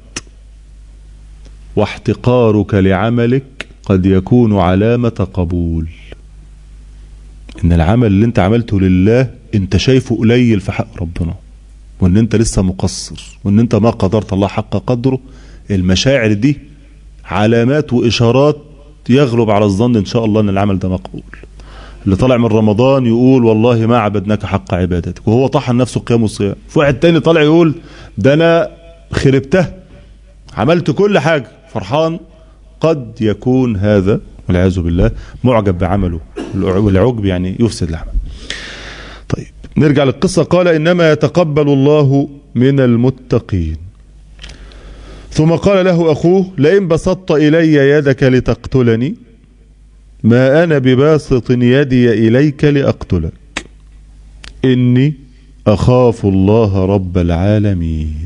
واحتقارك لعملك قد يكون علامة قبول ان العمل اللي انت عملته لله انت شايفه قليل في حق ربنا وان انت لسه مقصر وان انت ما قدرت الله حق قدره المشاعر دي علامات واشارات يغلب على الظن ان شاء الله ان العمل ده مقبول اللي طالع من رمضان يقول والله ما عبدناك حق عبادتك وهو طحن نفسه قيام وصيام في واحد تاني طالع يقول ده انا خربته عملت كل حاجة فرحان قد يكون هذا والعياذ بالله معجب بعمله والعجب يعني يفسد العمل طيب نرجع للقصة قال إنما يتقبل الله من المتقين ثم قال له أخوه لئن بسطت إلي يدك لتقتلني ما أنا بباسط يدي إليك لأقتلك إني أخاف الله رب العالمين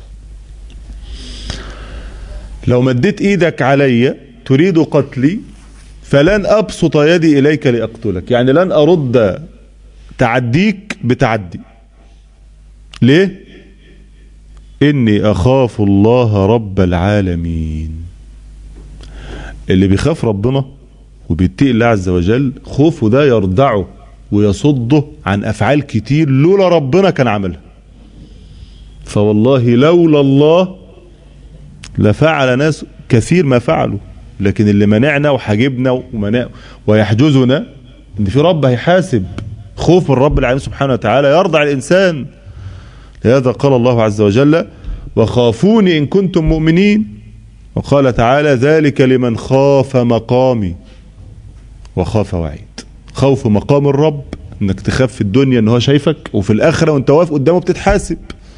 لو مديت إيدك علي تريد قتلي فلن أبسط يدي إليك لأقتلك يعني لن أرد تعديك بتعدي ليه إني أخاف الله رب العالمين اللي بيخاف ربنا وبيتقي الله عز وجل خوفه ده يردعه ويصده عن أفعال كتير لولا ربنا كان عملها فوالله لولا الله لفعل ناس كثير ما فعلوا لكن اللي منعنا وحاجبنا ومنع ويحجزنا ان في رب هيحاسب خوف من رب العالمين سبحانه وتعالى يرضع الانسان لهذا قال الله عز وجل وخافوني ان كنتم مؤمنين وقال تعالى ذلك لمن خاف مقامي وخاف وعيد خوف مقام الرب انك تخاف في الدنيا ان هو شايفك وفي الاخره وانت واقف قدامه بتتحاسب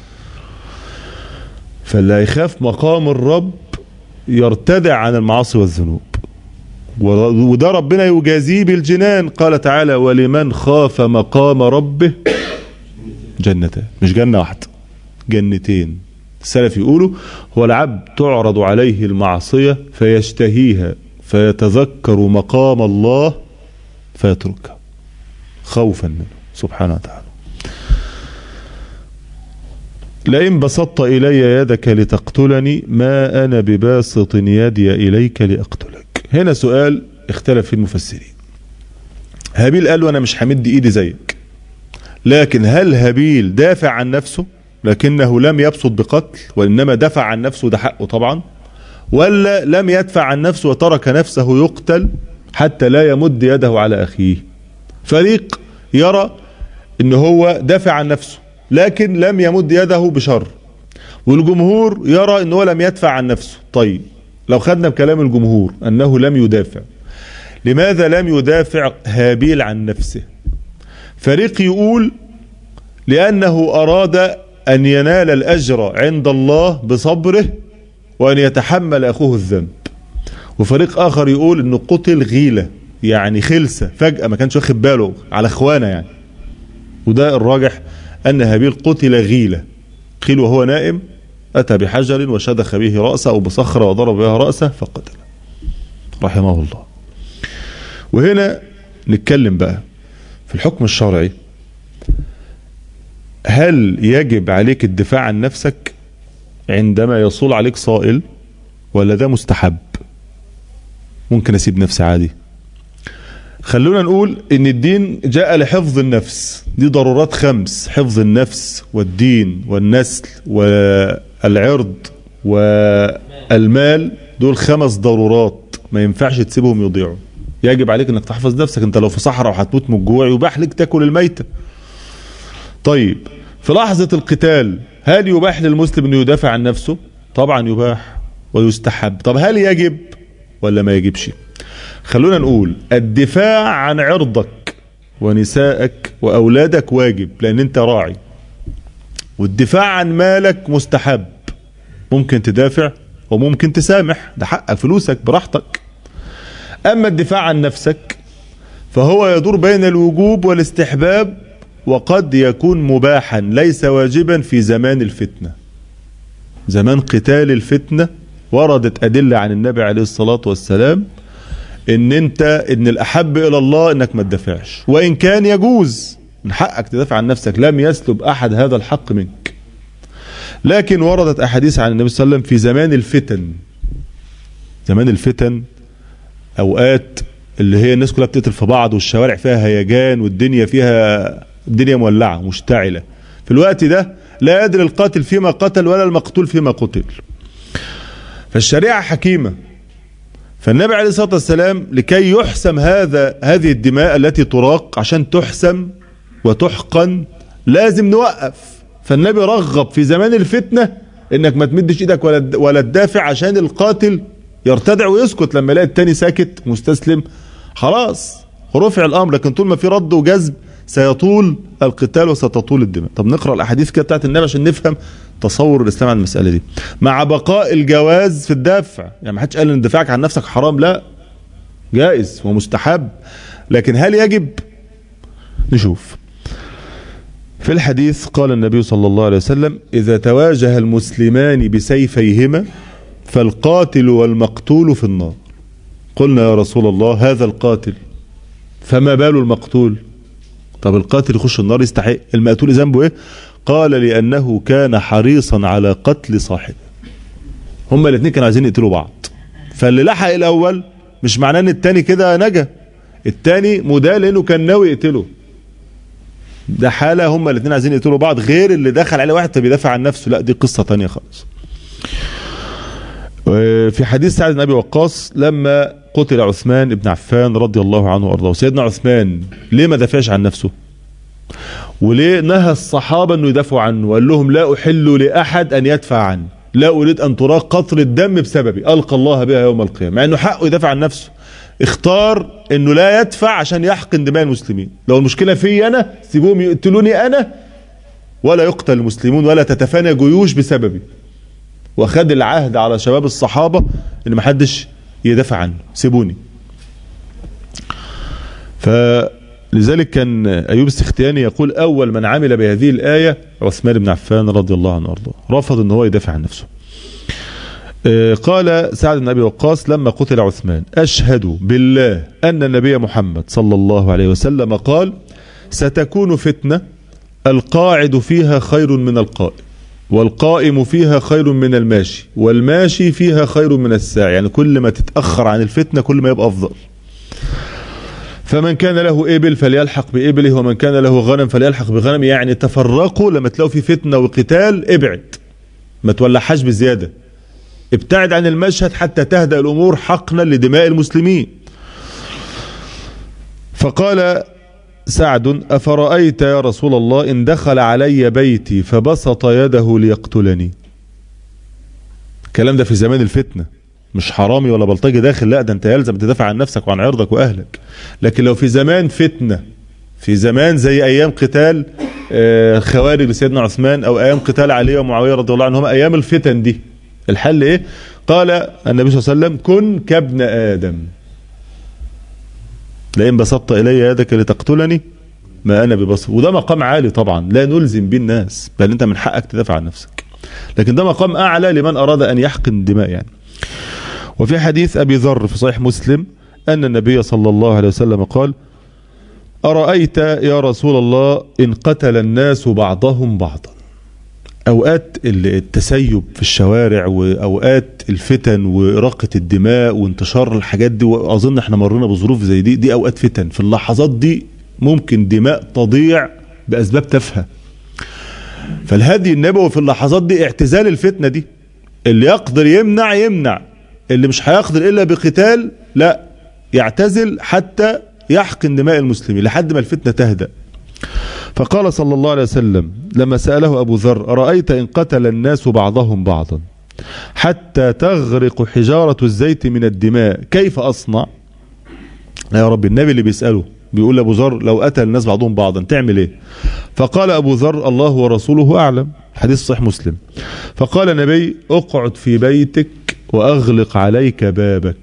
فاللي يخاف مقام الرب يرتدع عن المعاصي والذنوب وده ربنا يجازيه بالجنان قال تعالى ولمن خاف مقام ربه جنتان مش جنة واحدة جنتين السلف يقولوا هو العبد تعرض عليه المعصية فيشتهيها فيتذكر مقام الله فيتركها خوفا منه سبحانه وتعالى لئن بسطت إلي يدك لتقتلني ما أنا بباسط يدي إليك لأقتلك هنا سؤال اختلف في المفسرين هابيل قال وأنا مش همد إيدي زيك لكن هل هابيل دافع عن نفسه لكنه لم يبسط بقتل وإنما دفع عن نفسه ده حقه طبعا ولا لم يدفع عن نفسه وترك نفسه يقتل حتى لا يمد يده على أخيه فريق يرى ان هو دافع عن نفسه لكن لم يمد يده بشر والجمهور يرى ان هو لم يدفع عن نفسه طيب لو خدنا بكلام الجمهور انه لم يدافع لماذا لم يدافع هابيل عن نفسه فريق يقول لانه اراد ان ينال الاجر عند الله بصبره وان يتحمل اخوه الذنب وفريق اخر يقول انه قتل غيله يعني خلسه فجاه ما كانش واخد باله على اخوانه يعني وده الراجح أن هابيل قتل غيلة قيل وهو نائم أتى بحجر وشدخ به رأسه أو بصخرة وضرب بها رأسه فقتله رحمه الله وهنا نتكلم بقى في الحكم الشرعي هل يجب عليك الدفاع عن نفسك عندما يصول عليك صائل ولا ده مستحب ممكن أسيب نفسي عادي خلونا نقول ان الدين جاء لحفظ النفس دي ضرورات خمس حفظ النفس والدين والنسل والعرض والمال دول خمس ضرورات ما ينفعش تسيبهم يضيعوا يجب عليك انك تحفظ نفسك انت لو في صحراء وهتموت من الجوع يباح لك تاكل الميتة طيب في لحظة القتال هل يباح للمسلم انه يدافع عن نفسه طبعا يباح ويستحب طب هل يجب ولا ما يجبش خلونا نقول الدفاع عن عرضك ونسائك واولادك واجب لان انت راعي والدفاع عن مالك مستحب ممكن تدافع وممكن تسامح ده حقك فلوسك براحتك اما الدفاع عن نفسك فهو يدور بين الوجوب والاستحباب وقد يكون مباحا ليس واجبا في زمان الفتنة زمان قتال الفتنة وردت أدلة عن النبي عليه الصلاة والسلام ان انت ان الاحب الى الله انك ما تدافعش وان كان يجوز من حقك تدافع عن نفسك لم يسلب احد هذا الحق منك لكن وردت احاديث عن النبي صلى الله عليه وسلم في زمان الفتن زمان الفتن اوقات اللي هي الناس كلها بتقتل في بعض والشوارع فيها هيجان والدنيا فيها الدنيا مولعه مشتعله في الوقت ده لا يدري القاتل فيما قتل ولا المقتول فيما قتل فالشريعه حكيمه فالنبي عليه الصلاه والسلام لكي يحسم هذا هذه الدماء التي تراق عشان تحسم وتحقن لازم نوقف فالنبي رغب في زمان الفتنه انك ما تمدش ايدك ولا ولا تدافع عشان القاتل يرتدع ويسكت لما يلاقي التاني ساكت مستسلم خلاص رفع الامر لكن طول ما في رد وجذب سيطول القتال وستطول الدماء طب نقرا الاحاديث كده بتاعت النبي عشان نفهم تصور الاسلام عن المساله دي مع بقاء الجواز في الدفع يعني ما حدش قال ان دفاعك عن نفسك حرام لا جائز ومستحب لكن هل يجب نشوف في الحديث قال النبي صلى الله عليه وسلم إذا تواجه المسلمان بسيفيهما فالقاتل والمقتول في النار قلنا يا رسول الله هذا القاتل فما بال المقتول طب القاتل يخش النار يستحق المقتول ذنبه ايه قال لأنه كان حريصا على قتل صاحبه هما الاثنين كانوا عايزين يقتلوا بعض فاللي لحق الأول مش معناه ان التاني كده نجا التاني مداه لانه كان ناوي يقتله ده حالة هما الاثنين عايزين يقتلوا بعض غير اللي دخل عليه واحد فبيدافع عن نفسه لا دي قصة تانية خالص في حديث سعد بن ابي وقاص لما قتل عثمان بن عفان رضي الله عنه وارضاه سيدنا عثمان ليه ما دافعش عن نفسه وليه نهى الصحابة انه يدافعوا عنه وقال لهم لا احل لاحد ان يدفع عني لا اريد ان تراق قطر الدم بسببي القى الله بها يوم القيامة مع انه حقه يدافع عن نفسه اختار انه لا يدفع عشان يحقن دماء المسلمين لو المشكلة في انا سيبوهم يقتلوني انا ولا يقتل المسلمون ولا تتفانى جيوش بسببي وخد العهد على شباب الصحابة ان محدش يدافع عنه سيبوني فلذلك كان ايوب السختياني يقول اول من عمل بهذه الايه عثمان بن عفان رضي الله عنه وارضاه رفض ان هو يدافع عن نفسه قال سعد بن ابي وقاص لما قتل عثمان اشهد بالله ان النبي محمد صلى الله عليه وسلم قال ستكون فتنه القاعد فيها خير من القائم والقائم فيها خير من الماشي والماشي فيها خير من الساعي يعني كل ما تتأخر عن الفتنة كل ما يبقى أفضل فمن كان له إبل فليلحق بإبله ومن كان له غنم فليلحق بغنم يعني تفرقوا لما تلاقوا في فتنة وقتال ابعد ما تولحاش بزيادة ابتعد عن المشهد حتى تهدأ الأمور حقنا لدماء المسلمين فقال سعد أفرأيت يا رسول الله إن دخل علي بيتي فبسط يده ليقتلني الكلام ده في زمان الفتنة مش حرامي ولا بلطجي داخل لا ده انت يلزم تدافع عن نفسك وعن عرضك وأهلك لكن لو في زمان فتنة في زمان زي أيام قتال خوارج لسيدنا عثمان أو أيام قتال علي ومعاوية رضي الله عنهما أيام الفتن دي الحل إيه قال النبي صلى الله عليه وسلم كن كابن آدم لئن بسطت إلي يدك لتقتلني ما أنا ببسط وده مقام عالي طبعا لا نلزم به الناس بل أنت من حقك تدافع عن نفسك لكن ده مقام أعلى لمن أراد أن يحقن الدماء يعني وفي حديث أبي ذر في صحيح مسلم أن النبي صلى الله عليه وسلم قال أرأيت يا رسول الله إن قتل الناس بعضهم بعضا اوقات التسيب في الشوارع واوقات الفتن واراقه الدماء وانتشار الحاجات دي واظن احنا مرينا بظروف زي دي دي اوقات فتن في اللحظات دي ممكن دماء تضيع باسباب تافهه فالهدي النبوي في اللحظات دي اعتزال الفتنه دي اللي يقدر يمنع يمنع اللي مش هيقدر الا بقتال لا يعتزل حتى يحقن دماء المسلمين لحد ما الفتنه تهدأ فقال صلى الله عليه وسلم لما سأله أبو ذر أرأيت إن قتل الناس بعضهم بعضا حتى تغرق حجارة الزيت من الدماء كيف أصنع يا رب النبي اللي بيسأله بيقول لأبو ذر لو قتل الناس بعضهم بعضا تعمل ايه فقال أبو ذر الله ورسوله أعلم حديث صحيح مسلم فقال النبي اقعد في بيتك وأغلق عليك بابك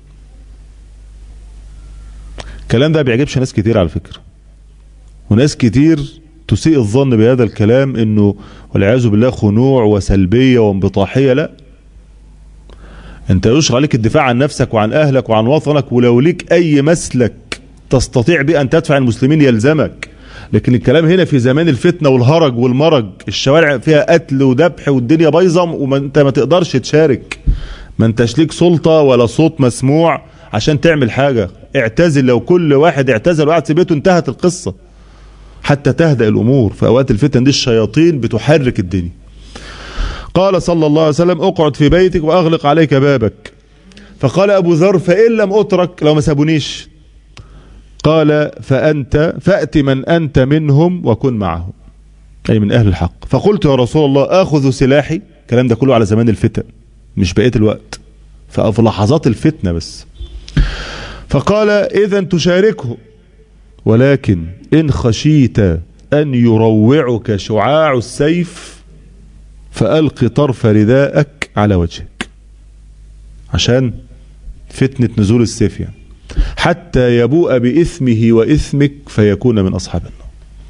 الكلام ده بيعجبش ناس كتير على فكرة وناس كتير تسيء الظن بهذا الكلام انه والعياذ بالله خنوع وسلبية وانبطاحية لا انت يشرع عليك الدفاع عن نفسك وعن اهلك وعن وطنك ولو ليك اي مسلك تستطيع به ان تدفع المسلمين يلزمك لكن الكلام هنا في زمان الفتنة والهرج والمرج الشوارع فيها قتل وذبح والدنيا بايظة وانت ما تقدرش تشارك ما انتش ليك سلطة ولا صوت مسموع عشان تعمل حاجة اعتزل لو كل واحد اعتزل وقعد في بيته انتهت القصة حتى تهدأ الأمور في أوقات الفتن دي الشياطين بتحرك الدنيا قال صلى الله عليه وسلم اقعد في بيتك وأغلق عليك بابك فقال أبو ذر فإن لم أترك لو ما سابونيش قال فأنت فأت من أنت منهم وكن معهم أي من أهل الحق فقلت يا رسول الله أخذ سلاحي الكلام ده كله على زمان الفتن مش بقية الوقت ففي لحظات الفتنة بس فقال إذا تشاركه ولكن إن خشيت أن يروعك شعاع السيف فألق طرف رداءك على وجهك عشان فتنة نزول السيف يعني حتى يبوء بإثمه وإثمك فيكون من أصحاب النار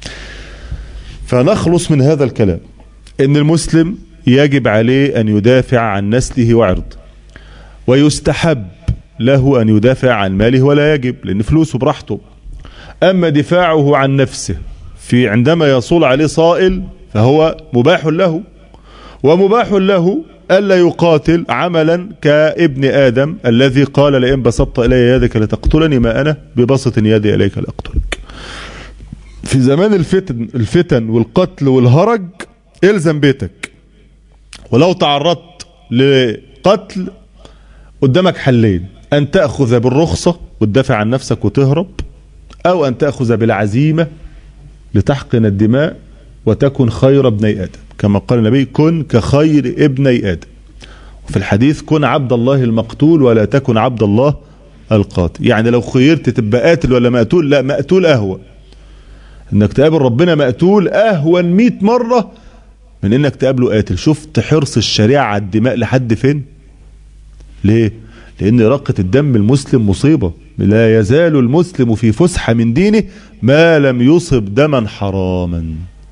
فنخلص من هذا الكلام إن المسلم يجب عليه أن يدافع عن نسله وعرضه ويستحب له أن يدافع عن ماله ولا يجب لأن فلوسه براحته أما دفاعه عن نفسه في عندما يصول عليه صائل فهو مباح له ومباح له ألا يقاتل عملا كابن آدم الذي قال لئن بسطت إلي يدك لتقتلني ما أنا ببسط يدي إليك لأقتلك في زمان الفتن, الفتن والقتل والهرج الزم بيتك ولو تعرضت لقتل قدامك حلين أن تأخذ بالرخصة وتدافع عن نفسك وتهرب أو أن تأخذ بالعزيمة لتحقن الدماء وتكن خير ابني آدم كما قال النبي كن كخير ابني آدم وفي الحديث كن عبد الله المقتول ولا تكن عبد الله القاتل يعني لو خيرت تبقى قاتل ولا مقتول لا مقتول أهون انك تقابل ربنا مقتول أهون 100 مرة من انك تقابله قاتل شفت حرص الشريعة على الدماء لحد فين ليه لان رقة الدم المسلم مصيبة لا يزال المسلم في فسحة من دينه ما لم يصب دما حراما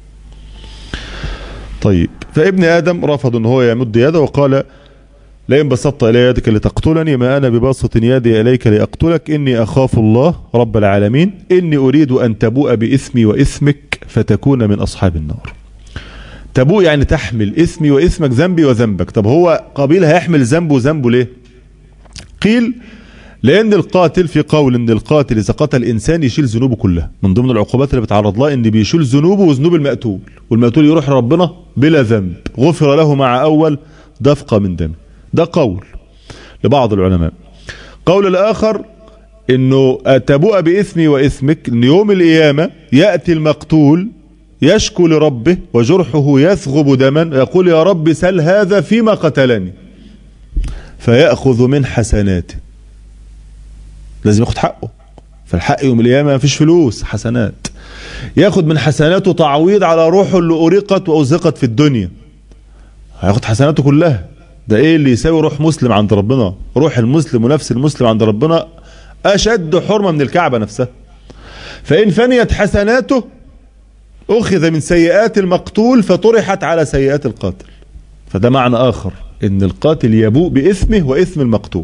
طيب فابن آدم رفض ان هو يمد يده وقال لئن بسطت إلي يدك لتقتلني ما أنا بباسط يدي إليك لأقتلك إني أخاف الله رب العالمين إني أريد أن تبوء بإثمي وإثمك فتكون من أصحاب النار تبوء يعني تحمل إثمي وإثمك ذنبي وذنبك طب هو قابيل هيحمل ذنبه وذنبه ليه قيل لأن القاتل في قول أن القاتل إذا قتل إنسان يشيل ذنوبه كلها من ضمن العقوبات اللي بتعرض لها أن بيشيل ذنوبه وذنوب المقتول والمقتول يروح ربنا بلا ذنب غفر له مع أول دفقة من دم ده قول لبعض العلماء قول الآخر أنه تبوء بإثمي وإثمك أن يوم القيامة يأتي المقتول يشكو لربه وجرحه يثغب دما يقول يا رب سل هذا فيما قتلني فيأخذ من حسناته لازم ياخد حقه فالحق يوم القيامة مفيش فلوس حسنات ياخد من حسناته تعويض على روحه اللي أريقت وأزقت في الدنيا هياخد حسناته كلها ده ايه اللي يساوي روح مسلم عند ربنا روح المسلم ونفس المسلم عند ربنا أشد حرمة من الكعبة نفسها فإن فنيت حسناته أخذ من سيئات المقتول فطرحت على سيئات القاتل فده معنى آخر إن القاتل يبوء بإثمه وإثم المقتول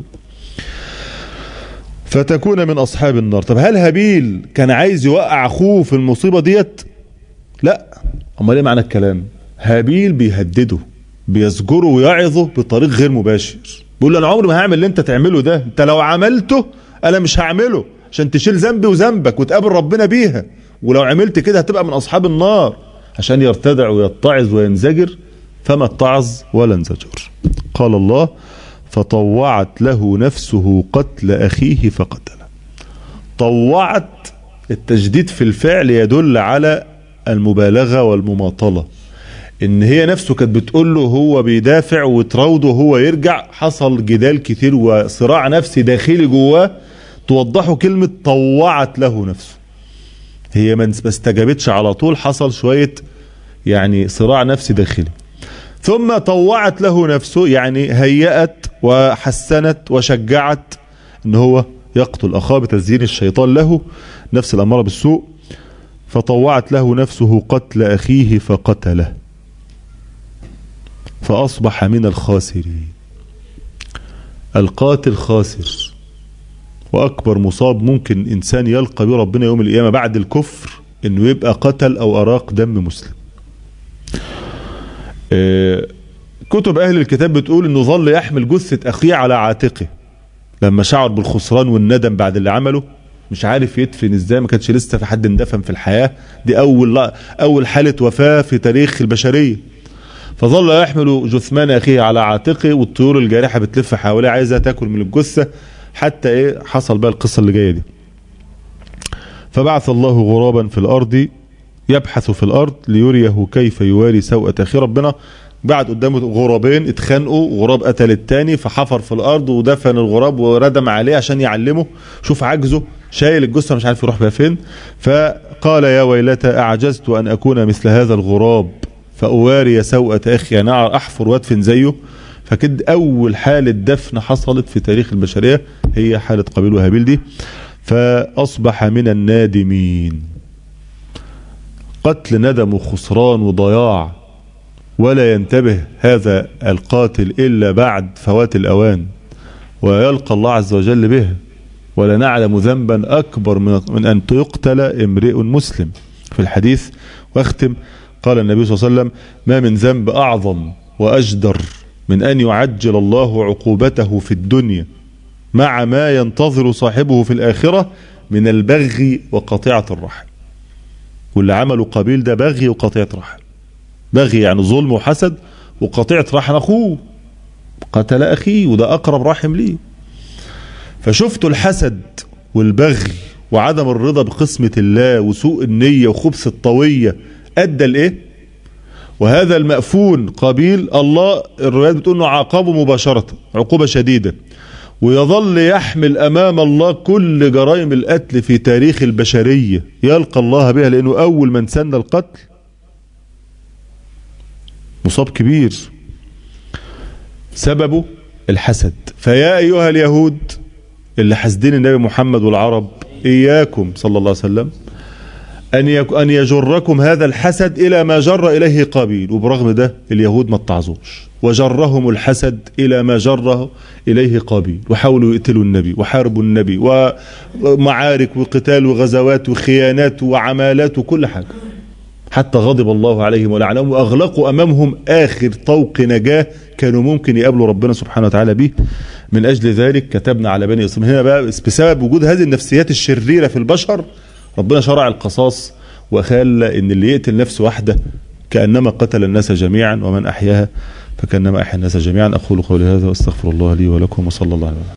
فتكون من أصحاب النار طب هل هابيل كان عايز يوقع أخوه في المصيبة ديت لا أمال إيه معنى الكلام هابيل بيهدده بيزجره ويعظه بطريق غير مباشر بيقول له انا عمري ما هعمل اللي انت تعمله ده انت لو عملته انا مش هعمله عشان تشيل ذنبي وذنبك وتقابل ربنا بيها ولو عملت كده هتبقى من اصحاب النار عشان يرتدع ويتعظ وينزجر فما اتعظ ولا انزجر قال الله فطوعت له نفسه قتل اخيه فقتله طوعت التجديد في الفعل يدل على المبالغه والمماطله ان هي نفسه كانت بتقول له هو بيدافع وتراوده وهو يرجع حصل جدال كتير وصراع نفسي داخلي جواه توضحه كلمة طوعت له نفسه هي ما استجابتش على طول حصل شوية يعني صراع نفسي داخلي ثم طوعت له نفسه يعني هيأت وحسنت وشجعت ان هو يقتل اخاه بتزيين الشيطان له نفس الاماره بالسوء فطوعت له نفسه قتل اخيه فقتله فأصبح من الخاسرين القاتل خاسر وأكبر مصاب ممكن إنسان يلقى به ربنا يوم القيامة بعد الكفر إنه يبقى قتل أو أراق دم مسلم كتب أهل الكتاب بتقول إنه ظل يحمل جثة أخيه على عاتقه لما شعر بالخسران والندم بعد اللي عمله مش عارف يدفن ازاي ما كانش لسه في حد اندفن في الحياة دي أول أول حالة وفاة في تاريخ البشرية فظل يحمل جثمان اخيه على عاتقه والطيور الجارحه بتلف حواليه عايزه تاكل من الجثه حتى ايه حصل بقى القصه اللي جايه دي فبعث الله غرابا في الارض يبحث في الارض ليريه كيف يواري سوءة اخيه ربنا بعد قدامه غرابين اتخانقوا غراب قتل التاني فحفر في الارض ودفن الغراب وردم عليه عشان يعلمه شوف عجزه شايل الجثه مش عارف يروح بها فين فقال يا ويلتى اعجزت ان اكون مثل هذا الغراب فأواري سوءة أخي يعني أحفر وأدفن زيه فكده أول حالة دفن حصلت في تاريخ البشرية هي حالة قابيل وهابيل دي فأصبح من النادمين قتل ندم وخسران وضياع ولا ينتبه هذا القاتل إلا بعد فوات الأوان ويلقى الله عز وجل به ولا نعلم ذنبا أكبر من أن يقتل امرئ مسلم في الحديث واختم قال النبي صلى الله عليه وسلم ما من ذنب أعظم وأجدر من أن يعجل الله عقوبته في الدنيا مع ما ينتظر صاحبه في الآخرة من البغي وقطيعة الرحم واللي عمله قبيل ده بغي وقطيعة رحم بغي يعني ظلم وحسد وقطيعة رحم أخوه قتل أخيه وده أقرب رحم ليه فشفتوا الحسد والبغي وعدم الرضا بقسمة الله وسوء النية وخبث الطوية أدى لإيه وهذا المأفون قبيل الله الروايات بتقول انه عاقبه مباشرة عقوبة شديدة ويظل يحمل أمام الله كل جرائم القتل في تاريخ البشرية يلقى الله بها لأنه أول من سن القتل مصاب كبير سببه الحسد فيا أيها اليهود اللي حسدين النبي محمد والعرب إياكم صلى الله عليه وسلم أن أن يجركم هذا الحسد إلى ما جر إليه قابيل وبرغم ده اليهود ما اتعظوش وجرهم الحسد إلى ما جره إليه قابيل وحاولوا يقتلوا النبي وحاربوا النبي ومعارك وقتال وغزوات وخيانات وعمالات وكل حاجة حتى غضب الله عليهم ولعنهم وأغلقوا أمامهم آخر طوق نجاة كانوا ممكن يقابلوا ربنا سبحانه وتعالى به من أجل ذلك كتبنا على بني إسرائيل هنا بقى بسبب وجود هذه النفسيات الشريرة في البشر ربنا شرع القصاص وخلى ان اللي يقتل نفس واحده كانما قتل الناس جميعا ومن احياها فكانما احيا الناس جميعا اقول قولي هذا واستغفر الله لي ولكم وصلى الله عليه وسلم